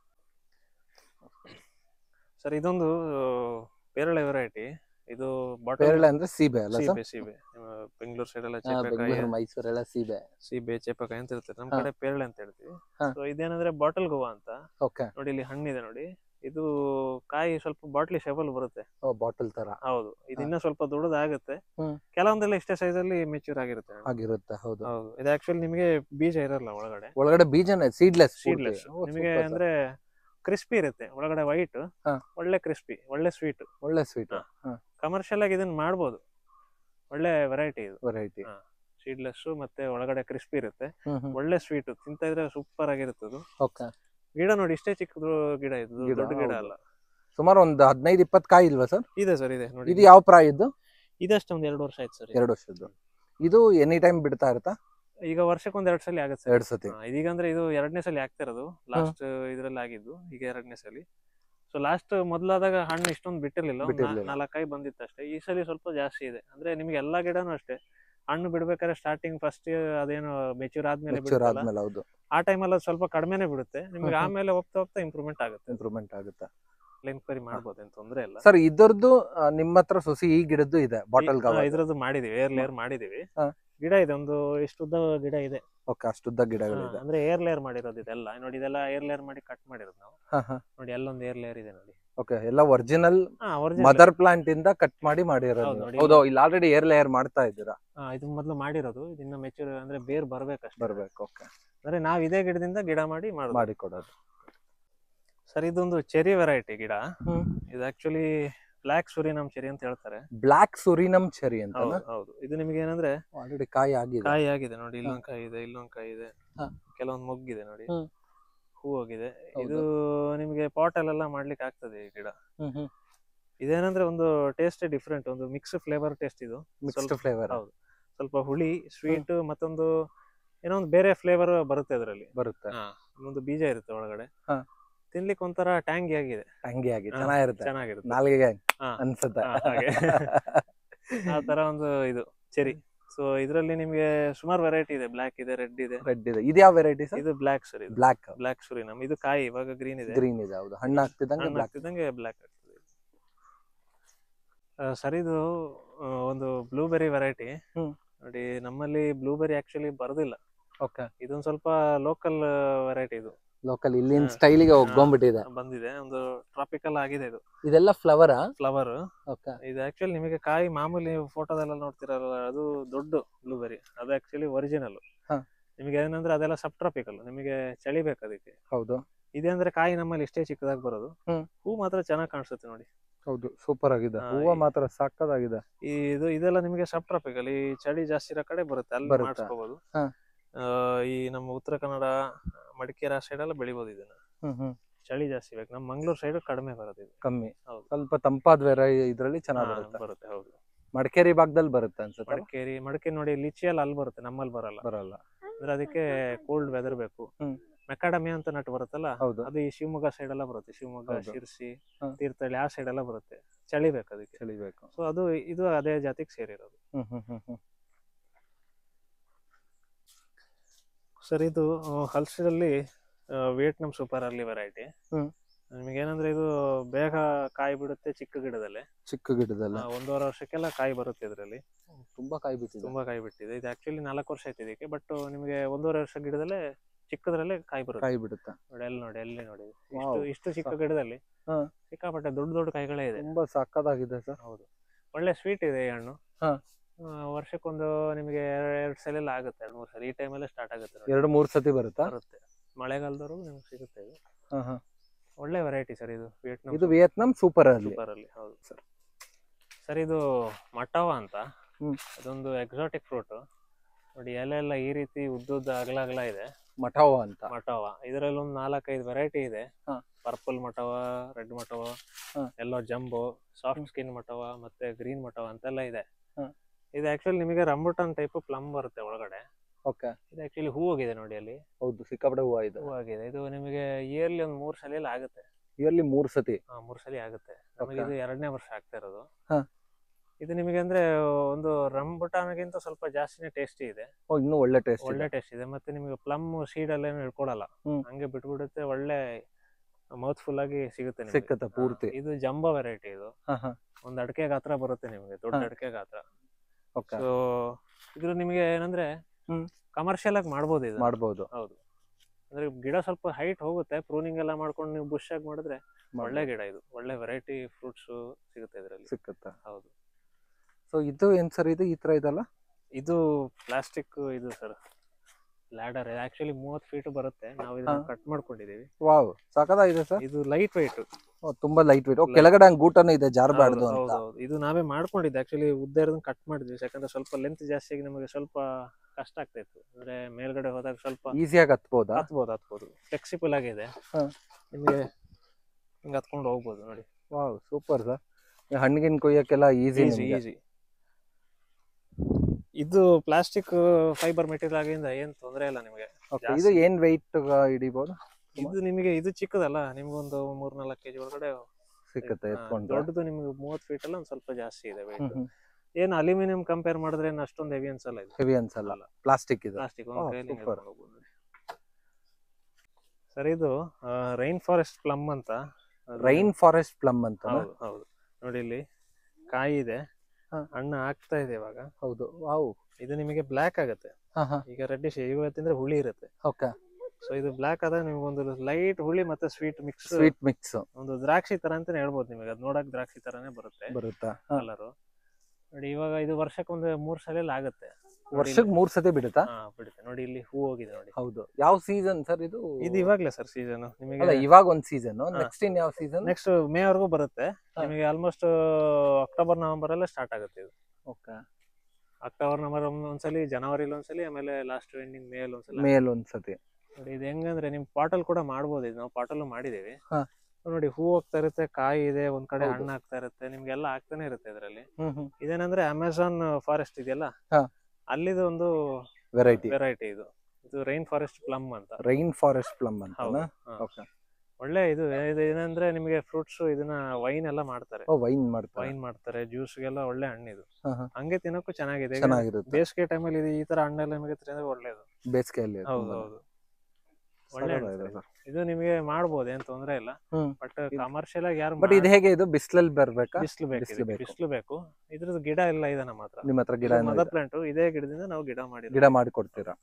ಸರ್ ಇದೊಂದು ಪೇರಳೆ ವೆರೈಟಿ ಇದು ಬಾಟಲ್ ಪೇರಳೆ ಅಂದ್ರೆ ಸೀಬೆ ಅಲ್ಲ ಸರ್ ಸೀಬೆ ಸೀಬೆ ಬೆಂಗಳೂರು ಸೈಡ್ ಎಲ್ಲ ಹಾ, ಚೇಪೆಕಾಯಿ ಬೆಂಗಳೂರು ಮೈಸೂರೆಲ್ಲ ಸೀಬೆ ಸೀಬೆ ಚೇಪಕಾಯಿ ಅಂತ ಇರ್ತದೆ ನಮ್ಮ ಹಾ. ಕಡೆ ಪೇರಳೆ ಅಂತ ಹೇಳ್ತೀವಿ ಹಾ. ಸೊ ಇದೇನಂದ್ರೆ ಬಾಟಲ್ ಗೋವಾ ಅಂತ ಓಕೆ ನೋಡಿ ಇಲ್ಲಿ ಹಣ್ಣಿದೆ ನೋಡಿ ಇದು ಕಾಯಿ ಸ್ವಲ್ಪ ಬಾಟ್ಲಿ ಶೇಪಲ್ ಬರುತ್ತೆ ಬಾಟಲ್ ತರ ಹೌದು ಇದು ಹಾ. ಇನ್ನೂ ಸ್ವಲ್ಪ ದೊಡ್ಡದಾಗುತ್ತೆ ಹ್ಮ್. ಕೆಲವೊಂದೆಲ್ಲ ಇಷ್ಟೇ ಸೈಜ್ ಅಲ್ಲಿ ಮೆಚೂರ್ ಆಗಿರುತ್ತೆ ಹಣ್ಣು. ಆಗಿರುತ್ತೆ ಹೌದು ಹೌದು ಇದು ಆಕ್ಚುಲಿ ನಿಮಗೆ ಬೀಜ ಇರಲ್ಲ ಒಳಗಡೆ ಒಳಗಡೆ ಬೀಜನೇ ಸೀಡ್ಲೆಸ್ ಸೀಡ್ಲೆಸ್ ನಿಮಗೆ ಅಂದ್ರೆ ಕ್ರಿಸ್ಪಿ ಇರುತ್ತೆ ಒಳಗಡೆ ವೈಟ್ ಹಾ. ಒಳ್ಳೆ ಕ್ರಿಸ್ಪಿ ಒಳ್ಳೆ ಸ್ವೀಟ್ ಒಳ್ಳೆ ಸ್ವೀಟ್ ಕಮರ್ಷಿಯಲ್ ಆಗಿ ಇದನ್ನ ಮಾಡ್ಬೋದು ಒಳ್ಳೆ ವೆರೈಟಿ ಇದು ವೆರೈಟಿ ಹಾ. ಸೀಡ್ಲೆಸ್ ಮತ್ತೆ ಒಳಗಡೆ ಕ್ರಿಸ್ಪಿ ಇರುತ್ತೆ ಒಳ್ಳೆ ಸ್ವೀಟ್ ತಿಂತ ಇದ್ರೆ ಸೂಪರ್ ಆಗಿರುತ್ತೆ ಅದು ಓಕೆ ಗಿಡ ನೋಡಿ ಇಷ್ಟೇ ಚಿಕ್ಕದು ಗಿಡ ಇದು ಗಿಡ, ದೊಡ್ಡ ಗಿಡ ಹೌದು. ಅಲ್ಲ ಸುಮಾರು ಒಂದು ಹದಿನೈದು ಇಪ್ಪತ್ತು ಕಾಯಿ ಇಲ್ವಾ ಸರ್ ಇದೆ ಸರ್ ಇದೆ ನೋಡಿ ಇದು ಯಾವ ಪ್ರಾಯದ್ದು ಇದಷ್ಟು ಒಂದ್ ಎರಡು ವರ್ಷ ಆಯ್ತು ಸರ್ ಎರಡು ವರ್ಷದ್ದು ಇದು ಎನಿ ಟೈಮ್ ಬಿಡ್ತಾ ಇರುತ್ತಾ ಈಗ ವರ್ಷಕ್ಕೆ ಒಂದ್ ಎರಡು ಸಲ ಆಗುತ್ತೆ ಸರ್ ಎರಡ್ ಸತಿ ಇದೀಗ ಅಂದ್ರೆ ಇದು ಎರಡನೇ ಸಲ ಆಗ್ತಿರೋದು ಲಾಸ್ಟ್ ಇದ್ರಲ್ಲಿ ಆಗಿದ್ದು ಈಗ ಎರಡನೇ ಸಲ ಸೊ ಲಾಸ್ಟ್ ಮೊದಲಾದಾಗ ಹಣ್ಣು ಇಷ್ಟೊಂದು ಬಿಟ್ಟಿರ್ಲಿಲ್ಲ ಒಂದ್ ನಾ- ಬಿಟ್ಟಿರ್ಲಿಲ್ಲ. ನಾಲ್ಕೈ ಬಂದಿತ್ತು ಅಷ್ಟೇ ಈ ಸಲ ಸ್ವಲ್ಪ ಜಾಸ್ತಿ ಇದೆ ಅಂದ್ರೆ ನಿಮ್ಗೆ ಎಲ್ಲಾ ಗಿಡನೂ ಅಷ್ಟೇ ಹಣ್ಣು ಬಿಡ್ಬೇಕಾದ್ರೆ ಸ್ಟಾರ್ಟಿಂಗ್ ಫಸ್ಟ್ ಅದೇನು ಮೆಚೂರ್ ಆದ್ಮೇಲೆ ಮೆಚೂರ್ ಬಿಡುತ್ತಲ್ಲ, ಆದ್ಮೇಲೆ ಹೌದು ಆ ಟೈಮಲ್ಲಿ ಅದು ಸ್ವಲ್ಪ ಕಡಿಮೆನೆ ಬಿಡುತ್ತೆ ನಿಮ್ಗೆ ಹ್ಮ್ ಹ್ಮ್. ಆಮೇಲೆ ಹೋಗ್ತಾ ಹೋಗ್ತಾ ಇಂಪ್ರೂವ್ಮೆಂಟ್ ಆಗುತ್ತೆ ಇಂಪ್ರೂವ್ಮೆಂಟ್ ಆಗುತ್ತೆ ಎನ್ಕ್ವೈರಿ ಮಾಡ್ಬೋದು ಏನ್ ತೊಂದ್ರೆ ಇಲ್ಲ ಸರ್ ಇದರದ್ದು ನಿಮ್ಮ ಹತ್ರ ಸೊಸಿ ಈ ಗಿಡದ್ದು ಇದೆ ಬಾಟಲ್ ಈ- ಹಾ, ಇದ್ರದ್ದು ಮಾಡಿದೀವಿ ಏರ್ ಲೇಯರ್ ಮಾಡಿದೀವಿ ಹಾ. ಗಿಡ ಇದೆ ಒಂದು ಇಷ್ಟು ಉದ್ದ ಗಿಡ ಇದೆ ಓಕೆ ಅಷ್ಟುದ್ದ ಗಿಡಗಳಿದೆ ಹಾ, ಅಂದ್ರೆ ಏರ್ ಲೇಯರ್ ಮಾಡಿರೋದು ಇದೆಲ್ಲ ನೋಡಿ ಇದೆಲ್ಲ ಏರ್ ಲೇಯರ್ ಮಾಡಿ ಕಟ್ ಮಾಡಿರೋದು ನಾವು ಹಾ ಹಾ ನೋಡಿ ಅಲ್ಲೊಂದು ಏರ್ ಲೇಯರ್ ಇದೆ ನೋಡಿ ಓಕೆ ಎಲ್ಲ ಒರಿಜಿನಲ್ ಹಾ original. ಮದರ್ ಪ್ಲಾಂಟ್ ಇಂದ ಕಟ್ ಮಾಡಿ ಮಾಡಿರೋದು ಹೌದು, ನೋಡಿ. ಹೌದು ಇಲ್ಲಿ ಆಲ್ರೆಡಿ ಏರ್ ಲೇಯರ್ ಮಾಡ್ತಾ ಇದ್ದೀರಾ ಹಾ, ಇದು ಮೊದ್ಲು ಮಾಡಿರೋದು ಇದನ್ನ ಮೆಚೂರ್ ಅಂದ್ರೆ ಬೇರ್ ಬರ್ಬೇಕಷ್ಟೇ ಬರ್ಬೇಕು ಓಕೆ ಅಂದ್ರೆ ನಾವ್ ಇದೇ ಗಿಡದಿಂದ ಗಿಡ ಮಾಡಿ ಮಾಡೋದು ಮಾಡಿ ಕೊಡೋದು ಸರ್ ಇದೊಂದು ಚೆರಿ ವೆರೈಟಿ ಗಿಡ ಹ್ಮ್. ಇದು ಆಕ್ಚುಲಿ ಬ್ಲಾಕ್ ಸುರಿನಮ್ ಚೆರಿ ಅಂತ ಹೇಳ್ತಾರೆ ಬ್ಲಾಕ್ ಸುರಿನಮ್ ಚೆರಿ ಅಂತ ಹೌದು ಹೌದು ಇದು ನಿಮಗೆ ಏನಂದ್ರೆ ಆಲ್ರೆಡಿ ಕಾಯಿ ಆಗಿದೆ ಕಾಯಿ ಆಗಿದೆ ನೋಡಿ ಇಲ್ಲೊಂದ್ ಕಾಯಿ ಇದೆ ಇಲ್ಲೊಂದ್ ಕಾಯಿ ಇದೆ ಹಾ. ಕೆಲವೊಂದ್ ಮೊಗ್ಗಿದೆ ನೋಡಿ ಹ್ಮ್. ಹೂ ಹೋಗಿದೆ ಹೌದು. ಇದು ನಿಮಗೆ ಪಾಟ್ ಅಲ್ಲೆಲ್ಲ ಮಾಡ್ಲಿಕ್ಕೆ ಆಗ್ತದೆ ಈ ಗಿಡ ಹ್ಮ್ ಹ್ಮ್ ಇದೇನಂದ್ರೆ ಒಂದು ಟೇಸ್ಟ್ ಡಿಫ್ರೆಂಟ್ ಒಂದು ಮಿಕ್ಸ್ ಫ್ಲೇವರ್ ಟೇಸ್ಟ್ ಇದು ಮಿಕ್ಸ್ಡ್ ಸ್ವಲ್ಪ- ಫ್ಲೇವರ್ ಹೌದು. ಸ್ವಲ್ಪ ಹುಳಿ ಸ್ವೀಟ್ ಮತ್ತೊಂದು ಏನೋ ಒಂದು ಬೇರೆ ಫ್ಲೇವರ್ ಬರುತ್ತೆ ಅದರಲ್ಲಿ ಬರುತ್ತೆ ಒಂದು ಬೀಜ ಇರುತ್ತೆ ಒಳಗಡೆ ಹಾ. ತಿನ್ಲಿಕ್ಕೆ ಒಂಥರ ಟ್ಯಾಂಗಿ ಆಗಿದೆ ಹಂಗೆ ಆಗಿ ಹಾ, ಚೆನ್ನಾಗಿರುತ್ತೆ ಚೆನ್ನಾಗಿರುತ್ತೆ ನಾಲ್ಗೆಗೆ ಹಾ. ಅನ್ಸುತ್ತೆ ಹಾ, ಹಾಗೆ. ಆ ತರ ಒಂದು ಇದು ಚೆರಿ ಸೊ ಇದರಲ್ಲಿ ನಿಮ್ಗೆ ಸುಮಾರು ವೆರೈಟಿ ಇದೆ ಬ್ಲಾಕ್ ಇದೆ ರೆಡ್ ಇದೆ ರೆಡ್ ಇದೆ ಇದು ಯಾವ ವೆರೈಟಿ ಸರ್ ಇದು ಬ್ಲಾಕ್ ಸರ್ ಇದು ಬ್ಲಾಕ್ ಬ್ಲಾಕ್ ಸುರಿ ನಮ್ ಇದು ಕಾಯಿ ಇವಾಗ ಗ್ರೀನ್ ಇದೆ ಗ್ರೀನ್ ಇದೆ ಹೌದು ಹಣ್ಣು ಆಗ್ತಿದ್ದಂಗೆ ಹಣ್ಣು ಬ್ಲಾಕ್ ಆಗ್ತಿದ್ದಂಗೆ ಬ್ಲಾಕ್ ಆಗ್ತದೆ ಸರ್ ಇದು ಆ, ಒಂದು ಬ್ಲೂಬೆರಿ ವೆರೈಟಿ ಹ್ಮ್. ನೋಡಿ ನಮ್ಮಲ್ಲಿ ಬ್ಲೂಬೆರಿ ಆಕ್ಚುಲಿ ಬರೋದಿಲ್ಲ ಓಕೆ ಇದೊಂದು ಸ್ವಲ್ಪ ಲೋಕಲ್ ವೆರೈಟಿ ಇದು ಲೋಕಲ್ ಇಲ್ಲಿನ ಹಾ. ಸ್ಟೈಲಿಗೆ ಒಗ್ಗೊಂಡ್ಬಿಟ್ಟಿದೆ ಬಂದಿದೆ ಒಂದು ಟ್ರಾಪಿಕಲ್ ಆಗಿದೆ ಇದು ಇದೆಲ್ಲ ಫ್ಲವರಾ ಫ್ಲವರ್ ಓಕೆ ಇದು ಆಕ್ಚುಲಿ ನಿಮಗೆ ಕಾಯಿ ಮಾಮೂಲಿ ಫೋಟೋದೆಲ್ಲ ನೋಡ್ತಿರಲ್ಲ ಅದು ದೊಡ್ಡ ಬ್ಲೂಬೆರಿ ಅದು ಆಕ್ಚುಲಿ ಒರಿಜಿನಲ್ ಹಾ. ನಿಮಗೆ ಏನಂದ್ರೆ ಅದೆಲ್ಲ ಸಬ್ ಟ್ರಾಪಿಕಲ್ ನಿಮಗೆ ಚಳಿ ಬೇಕು ಅದಕ್ಕೆ ಹೌದು ಇದೆ ಅಂದ್ರೆ ಕಾಯಿ ನಮ್ಮಲ್ಲಿ ಇಷ್ಟೇ ಚಿಕ್ಕದಾಗಿ ಬರೋದು ಹ್ಮ್. ಹೂ ಮಾತ್ರ ಚೆನ್ನಾಗಿ ಕಾಣಿಸುತ್ತೆ ನೋಡಿ ಹೌದು ಸೂಪರ್ ಆಗಿದೆ ಹಾ, ಹೂವ ಈ- ಮಾತ್ರ ಸಕ್ಕದಾಗಿದೆ ಈ ಇದು ಇದೆಲ್ಲ ನಿಮಗೆ ಸಬ್ ಟ್ರಾಪಿಕಲ್ ಈ ಚಳಿ ಜಾಸ್ತಿ ಇರೋ ಕಡೆ ಬರುತ್ತೆ ಅಲ್ಲಿ ಬರುತ್ತೆ. ಮಾಡಿಸ್ಕೋಬಹುದು ಹಾ. ಈ ನಮ್ಮ ಉತ್ತರ ಕನ್ನಡ ಮಡಿಕೇರಿ ಸೈಡ್ ಎಲ್ಲ ಬೆಳಿಬೋದು ಇದನ್ನ ಹ್ಮ್ ಹ್ಮ್ ಚಳಿ ಜಾಸ್ತಿ ಬೇಕು ನಮ್ಮ ಮಂಗಳೂರು ಸೈಡ್ ಕಡಿಮೆ ಬರೋದು ಇದು ಕಮ್ಮಿ ಹೌದು. ಸ್ವಲ್ಪ ತಂಪಾದ ವೆರೈ ಇದ್ರಲ್ಲಿ ಚೆನ್ನಾಗಿ ಹಾ, ಬರುತ್ತೆ ಬರುತ್ತೆ ಹೌದು ಮಡಿಕೇರಿ ಭಾಗದಲ್ಲಿ ಬರುತ್ತೆ ಅನ್ಸುತ್ತೆ ಮಡಿಕೇರಿ ಮಡಿಕೇರಿ ನೋಡಿ ಲಿಚಿಯಲ್ಲಿ ಅಲ್ಲಿ ಬರುತ್ತೆ ನಮ್ಮಲ್ಲಿ ಬರಲ್ಲ ಬರಲ್ಲ ಅಂದ್ರೆ ಅದಕ್ಕೆ ಕೋಲ್ಡ್ ವೆದರ್ ಬೇಕು ಹ್ಮ್. ಮೆಕಾಡಮಿಯಾ ಅಂತ ನಟ್ ಬರುತ್ತಲ್ಲ ಹೌದು ಅದು ಈ ಶಿವಮೊಗ್ಗ ಸೈಡ್ ಎಲ್ಲ ಬರುತ್ತೆ ಶಿವಮೊಗ್ಗ ಹೌದು. ಶಿರ್ಸಿ ಹ. ತೀರ್ಥಹಳ್ಳಿ ಆ ಸೈಡ್ ಎಲ್ಲ ಬರುತ್ತೆ ಚಳಿ ಬೇಕು ಅದಕ್ಕೆ ಚಳಿಬೇಕು ಸೊ ಅದು ಇದು ಅದೇ ಜಾತಿಗೆ ಸೇರಿರೋದು ಹ್ಮ್ ಹ್ಮ್ ಹ್ಮ್ ಹ್ಮ್ ಸರ್ ಇದು ಹಲ್ಸರಲ್ಲಿ ವಿಯೆಟ್ನಾಂ ಸೂಪರ್ ಅರ್ಲಿ ವೆರೈಟಿ ಹ್ಮ್. ನಿಮಗೆ ಏನಂದ್ರೆ ಇದು ಬೇಗ ಕಾಯಿ ಬಿಡುತ್ತೆ ಚಿಕ್ಕ ಗಿಡದಲ್ಲೇ ಚಿಕ್ಕ ಗಿಡದಲ್ಲ ಆ, ಒಂದೂವರೆ ವರ್ಷಕ್ಕೆಲ್ಲ ಕಾಯಿ ಬರುತ್ತೆ ಇದರಲ್ಲಿ ತುಂಬಾ ಕಾಯಿ ಬಿಟ್ಟಿದೆ ತುಂಬಾ ಕಾಯಿ ಬಿಟ್ಟಿದೆ ಇದು ಆಕ್ಚುಲಿ ನಾಲ್ಕು ವರ್ಷ ಆಯ್ತು ಇದಕ್ಕೆ ಬಟ್ ನಿಮಗೆ ಒಂದೂವರೆ ವರ್ಷ ಗಿಡದಲ್ಲೇ ಚಿಕ್ಕದ್ರಲ್ಲೇ ಕಾಯಿ ಬರುತ್ತೆ ಕಾಯಿ ಬಿಡುತ್ತಾ ನೋಡಿ ಎಲ್ಲಿ ನೋಡಿ ಎಲ್ಲಿ ನೋಡಿ ಇಷ್ಟು Wow. ಇಷ್ಟು ಚಿಕ್ಕ ಸಾ- ಗಿಡದಲ್ಲಿ ಹಾ. ಸಿಕ್ಕಾಪಟ್ಟೆ ದೊಡ್ಡ ದೊಡ್ಡ ಕಾಯಿಗಳೇ ಇದೆ ತುಂಬಾ ಸಕ್ಕತ್ತಾಗಿದೆ ಸರ್ ಹೌದು ಒಳ್ಳೆ ಸ್ವೀಟ್ ಇದೆ ಈ ಹಣ್ಣು ಹಾ. ಆ, ವರ್ಷಕ್ಕೊಂದು ನಿಮಗೆ ಎರಡು ಸಲ ಎಲ್ಲ ಆಗುತ್ತೆ ಎರಡು ಮೂರು ಸಲ ಈ ಟೈಮಲ್ಲೇ ಸ್ಟಾರ್ಟ್ ಆಗುತ್ತೆ ನೋಡಿ. ಎರಡು ಮೂರ್ ಸತಿ ಬರುತ್ತಾ ಬರುತ್ತೆ ಮಳೆಗಾಲದವರೆಗೂ ನಿಮ್ಗೆ ಸಿಗುತ್ತೆ ಇದು ಹಾ, ಹಾ. ಒಳ್ಳೆ ವೆರೈಟಿ ಸರ್ ಇದು ವಿಯೆಟ್ನಾಂ ಇದು ವಿಯತ್ನಾಂ ಸೂಪರ್ ಅಲ್ಲಿ ಸೂಪರ್ ಅಲ್ಲಿ ಹೌದು ಸರ್ ಸರ್ ಇದು ಮಟವ ಅಂತ ಹ್ಮ್. ಅದೊಂದು ಎಕ್ಸಾಟಿಕ್ ಫ್ರೂಟ್ ನೋಡಿ ಎಲೆ ಎಲ್ಲ ಈ ರೀತಿ ಉದ್ದುದ್ದ ಅಗಲ ಅಗಲ ಇದೆ ಮಠವ ಅಂತ ಮಟವ ಇದರಲ್ಲಿ ಒಂದು ನಾಲ್ಕೈದು ವೆರೈಟಿ ಇದೆ ಹಾ. ಪರ್ಪಲ್ ಮಟವ ರೆಡ್ ಮಟವ ಹಾ. ಎಲ್ಲೋ ಜಂಬೋ ಸಾಫ್ಟ್ ಸ್ಕಿನ್ ಮಟವ ಮತ್ತೆ ಗ್ರೀನ್ ಮಟವ ಅಂತೆಲ್ಲ ಇದೆ ಹಾ. ಇದು ಆಕ್ಚುಲಿ ನಿಮಗೆ ರಂಬುಟಾನ್ ಟೈಪ್ ಪ್ಲಮ್ ಬರುತ್ತೆ ಒಳಗಡೆ ಓಕೆ ಇದು ಆಕ್ಚುಲಿ ಹೂವಾಗಿದೆ ನೋಡಿ ಅಲ್ಲಿ ಹೌದು ಸಿಕ್ಕಾಪಟ್ಟೆ ಹೂವ ಇದೆ ಹೂವಾಗಿದೆ ಇದು ನಿಮಗೆ ಇಯರ್ಲಿ ಒಂದು ಮೂರು ಸಲ ಎಲ್ಲ ಆಗುತ್ತೆ ಇಯರ್ಲಿ ಮೂರ್ ಸತಿ ಹಾ, ಮೂರು ಸಲ ಆಗುತ್ತೆ ನಮಗೆ Okay. ಇದು ಎರಡನೇ ವರ್ಷ ಆಗ್ತಾ ಇರೋದು ಹಾ. ಇದು ನಿಮಗೆ ಅಂದ್ರೆ ಒಂದು ರಂಬುಟಾನ್ಗಿಂತ ಸ್ವಲ್ಪ ಜಾಸ್ತಿನೇ ಟೇಸ್ಟಿ ಇದೆ ಓ ಇನ್ನೂ ಒಳ್ಳೆ ಟೇಸ್ಟ್ ಒಳ್ಳೆ ಟೇಸ್ಟ್ ಇದೆ ಮತ್ತೆ ನಿಮಗೆ ಪ್ಲಮ್ ಸೀಡ್ ಎಲ್ಲ ಏನು ಇಟ್ಕೊಳಲ್ಲ ಹ್ಮ್. ಹಂಗೆ ಬಿಟ್ಬಿಡುತ್ತೆ ಒಳ್ಳೆ ಮೌತ್ ಫುಲ್ ಆಗಿ ಸಿಗುತ್ತೆ ನಿಮ್ಗೆ. ಸಿಕ್ಕತ್ತ ಪೂರ್ತಿ ಹಾ, ಇದು ಜಂಬೋ ವೆರೈಟಿ ಇದು ಹಾ ಹಾ ಒಂದು ಅಡಕೆ ಗಾತ್ರ ಬರುತ್ತೆ ನಿಮಗೆ ದೊಡ್ಡ ಹಾ. ಅಡಕೆ ಗಾತ್ರ ಓಕೆ ಸೊ ಇದ್ರ ನಿಮಗೆ ಏನಂದ್ರೆ ಹ್ಮ್. ಕಮರ್ಷಿಯಲ್ ಆಗಿ ಮಾಡ್ಬೋದು ಇದು ಮಾಡ್ಬೋದು ಹೌದು ಅಂದ್ರೆ ಗಿಡ ಸ್ವಲ್ಪ ಹೈಟ್ ಹೋಗುತ್ತೆ ಪ್ರೂನಿಂಗ್ ಎಲ್ಲ ಮಾಡ್ಕೊಂಡು ನೀವು ಬುಷ್ ಆಗಿ ಮಾಡಿದ್ರೆ ಒಳ್ಳೆ ಗಿಡ ಇದು ಒಳ್ಳೆ ವೆರೈಟಿ ಫ್ರೂಟ್ಸ್ ಸಿಗುತ್ತೆ ಇದರಲ್ಲಿ ಸಿಕ್ಕತ್ತ ಹೌದು ಸೊ ಇದು ಏನ್ ಸರ್ ಇದು ಈ ತರ ಇದಲ್ಲ ಇದು ಪ್ಲಾಸ್ಟಿಕ್ ಇದು ಸರ್ ಲ್ಯಾಡರ್ ಆಕ್ಚುಲಿ ಮೂವತ್ತು ಫೀಟ್ ಬರುತ್ತೆ ನಾವು ಇದನ್ನ ಹಾ. ಕಟ್ ಮಾಡ್ಕೊಂಡಿದೀವಿ ವಾವ್ ಸಾಕದಾಗಿದೆ ಸರ್ ಇದು ಲೈಟ್ ವೆಯ್ಟ್ ತುಂಬಾ ಲೈಟ್ ವೇಟ್ Light. ಕೆಳಗಡೆ ಹಂಗ್ ಗೂಟನು ಇದೆ ಜಾರಬಾರ್ದು ಅಂತ ಇದು ನಾವೇ ಮಾಡ್ಕೊಂಡಿದ್ದೆ ಆಕ್ಚುಲಿ ಉದ್ದ ಇರೋದನ್ನ ಕಟ್ ಮಾಡಿದ್ವಿ ಯಾಕಂದ್ರೆ ಸ್ವಲ್ಪ ಲೆಂತ್ ಜಾಸ್ತಿ ಆಗಿ ನಮಗೆ ಸ್ವಲ್ಪ ಕಷ್ಟ ಆಗ್ತಾ ಇತ್ತು ಅಂದ್ರೆ ಮೇಲ್ಗಡೆ ಹೋದಾಗ ಸ್ವಲ್ಪ ಈಸಿಯಾಗಿ ಹತ್ಬೋದಾ ಹತ್ಬೋದು ಹತ್ಬೋದು ಫ್ಲೆಕ್ಸಿಬಲ್ ಆಗಿದೆ ಹಾ. ನಿಮಗೆ ಹಿಂಗೆ ಹತ್ಕೊಂಡು ಹೋಗ್ಬೋದು ನೋಡಿ ವಾವ್ ಸೂಪರ್ ಸರ್ ಹಣ್ಣಿಗಿನ್ ಕೊಯ್ಯಕ್ಕೆಲ್ಲ ಈಸಿ ಈಸಿ ಈಸಿ ಇದು ಪ್ಲಾಸ್ಟಿಕ್ ಫೈಬರ್ ಮೆಟೀರಿಯಲ್ ಆಗಿಂದ ಏನ್ ತೊಂದರೆ ಇಲ್ಲ ನಿಮಗೆ ಓಕೆ ಇದು ಏನ್ weight ಹಿಡಿಬಹುದು ಇದು ನಿಮಗೆ ಇದು ಚಿಕ್ಕದಲ್ಲ ನಿಮ್ಗೊಂದು ಮೂರ್ ನಾಲ್ಕು ಕೆಜಿ ಒಳಗಡೆ ಸಿಕ್ಕತ್ತೆ ಹಾ, ಎತ್ಕೊಂಡು ದೊಡ್ಡದು ನಿಮ್ಗೆ ಮೂವತ್ತು ಫೀಟ್ ಅಲ್ಲ ಒಂದ್ ಸ್ವಲ್ಪ ಜಾಸ್ತಿ ಇದೆ weight. ಹ್ಮ್ ಏನು ಅಲ್ಯೂಮಿನಿಯಂ ಕಂಪೇರ್ ಮಾಡಿದ್ರೆ ಏನು ಅಷ್ಟೊಂದು ಹೆವಿ ಅನ್ಸಲ್ಲ ಇದು ಹೆವಿ ಅನ್ಸಲ್ಲ ಪ್ಲಾಸ್ಟಿಕ್ ಇದು ಪ್ಲಾಸ್ಟಿಕ್ Oh, super. ಸರ್ ಇದು ರೈನ್ ಫಾರೆಸ್ಟ್ ಪ್ಲಮ್ ಅಂತ ಅದು- ರೈನ್ ಫಾರೆಸ್ಟ್ ಪ್ಲಮ್ ಅಂತ ಹೌದು ಹೌದು ನೋಡಿ ಇಲ್ಲಿ ಕಾಯಿ ಇದೆ ಹಾ. ಹಣ್ಣು ಆಗ್ತಾ ಇದೆ ಇವಾಗ ಹೌದು ವಾವ್ ಇದು ನಿಮಗೆ ಬ್ಲ್ಯಾಕ್ ಆಗುತ್ತೆ ಹಾ ಹಾ ಈಗ ರೆಡ್ಡಿಶ್ ಇವಾಗ ತಿಂದ್ರೆ ಹುಳಿ ಇರುತ್ತೆ ಓಕೆ ಸೊ ಇದು ಬ್ಲ್ಯಾಕ್ ಆದಾಗ ನಿಮ್ಗೆ ಒಂದು ಲೈಟ್ ಹುಳಿ ಮತ್ತೆ ಸ್ವೀಟ್ ಮಿಕ್ಸ್ ಸ್ವೀಟ್ ಮಿಕ್ಸ್ ಒಂದು ದ್ರಾಕ್ಷಿ ತರ ಅಂತಾನೆ ಹೇಳ್ಬೋದು ನಿಮಗೆ ಅದು ನೋಡಕ್ ದ್ರಾಕ್ಷಿ ತರಾನೇ ಬರುತ್ತೆ ಬರುತ್ತಾ ಕಲರು ನೋಡಿ ಇವಾಗ ಇದು ವರ್ಷಕ್ಕೆ ಒಂದು ಮೂರ್ ಸಲ ಎಲ್ಲ ಆಗುತ್ತೆ ನೋಡಿ ವರ್ಷಕ್ ಮೂರ್ ಸತಿ ಬಿಡುತ್ತಾ ಇಲ್ಲಿ- ಹಾ ಬಿಡುತ್ತೆ ನೋಡಿ ಇಲ್ಲಿ ಹೂ ಹೋಗಿದೆ ನೋಡಿ ಹೌದು ಯಾವ ಸೀಸನ್ ಸರ್ ಇದು ಇದು ಇವಾಗ್ಲೇ ಸರ್ ಸೀಸನ್ ಅಲ್ಲ ನಿಮಗೆ ಇವಾಗ ಒಂದ್ ಸೀಸನ್ ನೆಕ್ಸ್ಟ್ ಇನ್ ಯಾವ ಸೀಸನ್ ನೆಕ್ಸ್ಟ್ ಮೇ ವರೆಗೂ ಬರುತ್ತೆ ಹಾ. ನಿಮಗೆ ಆಲ್ಮೋಸ್ಟ್ ಅಕ್ಟೋಬರ್ ನವೆಂಬರ್ ಎಲ್ಲ ಸ್ಟಾರ್ಟ್ ಆಗುತ್ತೆ ಇದು ಓಕೆ ಅಕ್ಟೋಬರ್ ನವೆಂಬರ್ ಒಂದ್ಸಲಿ ಜನವರಿಲಿ ಒಂದ್ಸಲಿ ಆಮೇಲೆ ಲಾಸ್ಟ್ ಎಂಡಿಂಗ್ ಮೇ ಅಲ್ಲಿ ಒಂದ್ಸಲ ಮೇಲ್ ಒಂದ್ ಸತಿ ನೋಡಿ ಇದು ಹೆಂಗಂದ್ರೆ ನಿಮ್ ಪಾಟಲ್ ಕೂಡ ಮಾಡ್ಬೋದು ಇದು ನಾವು ಪಾಟಲ್ ಮಾಡಿದೀವಿ ಹಾ. ನೋಡಿ ಹೂ ಹೋಗ್ತಾ ಇರುತ್ತೆ ಕಾಯಿ ಇದೆ ಒಂದ್ ಕಡೆ ಹೌದು. ಹಣ್ಣು ಆಗ್ತಾ ಇರುತ್ತೆ ನಿಮ್ಗೆಲ್ಲ ಆಗ್ತಾನೆ ಇರುತ್ತೆ ಇದರಲ್ಲಿ ಹ್ಮ್ ಹ್ಮ್ ಇದೇನಂದ್ರೆ ಅಮೆಝಾನ್ ಫಾರೆಸ್ಟ್ ಇದೆಯಲ್ಲ ಹಾ. ಅಲ್ಲಿದು ಒಂದು ವೆರೈಟಿ ವೆರೈಟಿ ಇದು ಇದು ರೈನ್ ಫಾರೆಸ್ಟ್ ಪ್ಲಮ್ ಅಂತ ರೈನ್ ಫಾರೆಸ್ಟ್ ಪ್ಲಮ್ ಅಂತ ಹೌದು ಹಾ. ಓಕೆ ಒಳ್ಳೆ ಇದು ಇದು ಏನಂದ್ರೆ ನಿಮಗೆ ಫ್ರೂಟ್ಸ್ ಇದನ್ನ ವೈನ್ ಎಲ್ಲ ಮಾಡ್ತಾರೆ ಓ ವೈನ್ ಮಾಡ್ತಾರೆ ವೈನ್ ಮಾಡ್ತಾರೆ ಜ್ಯೂಸ್ಗೆಲ್ಲ ಒಳ್ಳೆ ಹಣ್ಣಿದು ಹಾ, ಹಾ. ಹಂಗೆ ತಿನ್ನಕ್ಕೂ ಚೆನ್ನಾಗಿದೆ ಈಗ ಚೆನ್ನಾಗಿರುತ್ತೆ ಬೇಸಿಗೆ ಟೈಮಲ್ಲಿ ಇದು ಈ ತರ ಹಣ್ಣೆಲ್ಲ ನಿಮಗೆ ತಿನ್ನೋದು ಒಳ್ಳೇದು ಬೇಸಿಗೆಯಲ್ಲಿ ಹೌದು ಹೌದು ಒಳ್ಳೆ ಹಣ್ಣು ಸಖತ್ತಾಗಿದೆ sir sir. ಇದು ನಿಮಗೆ ಮಾಡ್ಬೋದು ಏನ್ ತೊಂದ್ರೆ ಇಲ್ಲ ಹ್ಮ್. ಬಟ್ ಕಮರ್ಷಿಯಲ್ ಆಗಿ ಯಾರು ಬಟ್ ಇದು ಹೇಗೆ ಇದು ಬಿಸಿಲಲ್ಲಿ ಬರ್ಬೇಕಾ ಬಿಸಿಲು ಬೇಕು ಬಿಸ್ಲು ಬೇಕು. ಬಿಸಿಲು ಬೇಕು ಇದ್ರದ್ದು ಗಿಡ ಎಲ್ಲ ಇದೆ ನಮ್ಮ ಹತ್ರ ನಿಮ್ಮ ಹತ್ರ ಗಿಡ ಮದರ್ ಪ್ಲಾಂಟ್ ಇದೇ ಗಿಡದಿಂದ ನಾವು ಗಿಡ ಮಾಡಿದ್ವಿ ಗಿಡ ಮಾಡಿ ಕೊಡ್ತೀರಾ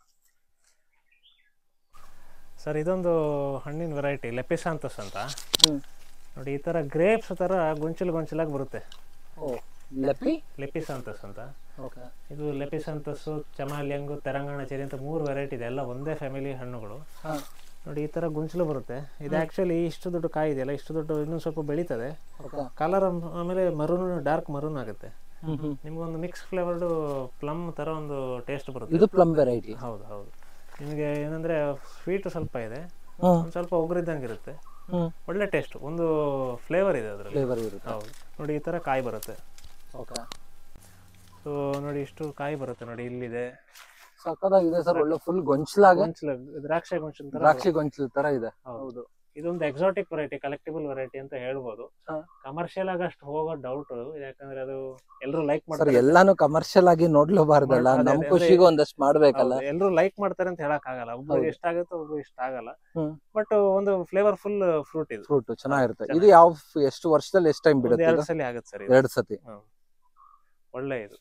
ಸರ್ ಇದೊಂದು ಹಣ್ಣಿನ ವೆರೈಟಿ ಲೆಪಿಸಾಂತಸ್ ಅಂತ ಹ್ಮ್. ನೋಡಿ ಈ ತರ ಗ್ರೇಪ್ಸ್ ತರ ಗೊಂಚಲು ಗೊಂಚಲಾಗಿ ಬರುತ್ತೆ ಓ ಲೆಪಿ ಲೆಪಿಸಾಂತಸ್ ಅಂತ ಓಕೆ ಇದು ಲೆಪಿಸಂತಸ್ಸು ಚಮಾಲಿಯಂಗು ತೆರಂಗಾಣ ಚೆರಿ ಅಂತ ಮೂರು ವೆರೈಟಿ ಇದೆ ಎಲ್ಲ ಒಂದೇ ಫ್ಯಾಮಿಲಿ ಹಣ್ಣುಗಳು ಹಾ. ನೋಡಿ ಈ ತರ ಗುಂಚಲು ಬರುತ್ತೆ ಇದು ಆಕ್ಚುಲಿ ಇಷ್ಟು ದೊಡ್ಡ ಕಾಯಿ ಇದೆಯಲ್ಲ ಇಷ್ಟು ದೊಡ್ಡ ಇನ್ನೊಂದು ಸ್ವಲ್ಪ ಬೆಳೀತದೆ ಓಕೆ ಕಲರ್ ಆಮೇಲೆ ಮರೂನ್ ಡಾರ್ಕ್ ಮರೂನ್ ಆಗುತ್ತೆ ಹ್ಮ್ ಹ್ಮ್ ನಿಮ್ಗೊಂದು ಮಿಕ್ಸ್ ಫ್ಲೇವರ್ಡ್ ಪ್ಲಮ್ ತರ ಒಂದು ಟೇಸ್ಟ್ ಬರುತ್ತೆ ಇದು ಪ್ಲಮ್ ವೆರೈಟಿ ಹೌದು ಹೌದು ನಿಮಗೆ ಏನಂದ್ರೆ ಸ್ವೀಟ್ ಸ್ವಲ್ಪ ಇದೆ ಹ್ಮ್ ಒಂದು ಸ್ವಲ್ಪ ಒಗ್ರಿದ್ದಂಗೆ ಇರುತ್ತೆ ಹ್ಮ್ ಒಳ್ಳೆ ಟೇಸ್ಟ್ ಒಂದು ಫ್ಲೇವರ್ ಇದೆ ಅದರಲ್ಲಿ ಫ್ಲೇವರ್ ಇರುತ್ತೆ ಹೌದು ನೋಡಿ ಈ ತರ ಕಾಯಿ ಬರುತ್ತೆ ಓಕೆ ಸೊ ನೋಡಿ ಇಷ್ಟು ಕಾಯಿ ಬರುತ್ತೆ ನೋಡಿ ಇಲ್ಲಿದೆ ಸಕ್ಕದಾಗಿದೆ ಸರ್ ಒಳ್ಳೆ ಫುಲ್ ಗೊಂಚಲಾಗೆ ಗೊಂಚಲು ದ್ರಾಕ್ಷಿ ಗೊಂಚಲು ತರ ದ್ರಾಕ್ಷಿ ಗೊಂಚಲು ತರ ಇದೆ ಹೌದು ಇದೊಂದು ಎಕ್ಸಾಟಿಕ್ ವೆರೈಟಿ ಕಲೆಕ್ಟಿಬಲ್ ವೆರೈಟಿ ಅಂತ ಹೇಳ್ಬೋದು ಹಾ. ಕಮರ್ಷಿಯಲ್ ಆಗಿ ಅಷ್ಟು ಹೋಗೋ ಡೌಟ್ ಯಾಕಂದ್ರೆ ಅದು ಎಲ್ಲರೂ ಲೈಕ್ ಸರ್ ಮಾಡ್ತಾರೆ ಎಲ್ಲಾನು ಕಮರ್ಷಿಯಲ್ ಆಗಿ ನೋಡ್ಲೇಬಾರ್ದಲ್ಲ ಅದೇ, ನಮ್ ಅದೇ. ಖುಷಿಗೂ ಒಂದಷ್ಟು ಮಾಡ್ಬೇಕಲ್ಲ ಎಲ್ಲರೂ ಲೈಕ್ ಮಾಡ್ತಾರೆ ಅಂತ ಹೇಳಕ್ ಆಗಲ್ಲ ಒಬ್ರಿಗೆ ಹೌದು. ಇಷ್ಟ ಆಗುತ್ತೆ ಒಬ್ರಿಗೆ ಇಷ್ಟ ಆಗಲ್ಲ ಹ್ಮ್. ಬಟ್ ಒಂದು ಫ್ಲೇವರ್ಫುಲ್ ಫ್ರೂಟ್ ಇದು ಫ್ರೂಟ್ ಚೆನ್ನಾಗಿರುತ್ತೆ ಇದು ಚೆನ್ನಾಗಿದೆ. ಯಾವ ಎಷ್ಟು ವರ್ಷದಲ್ಲಿ ಎಷ್ಟು ಟೈಮ್ ಒಂದ್ ಬಿಡುತ್ತೆ ಎರಡು ಇದು? ಸಲ ಆಗುತ್ತೆ ಸರ್ ಎರಡ್ ಸತಿ ಒಳ್ಳೆ ಇದು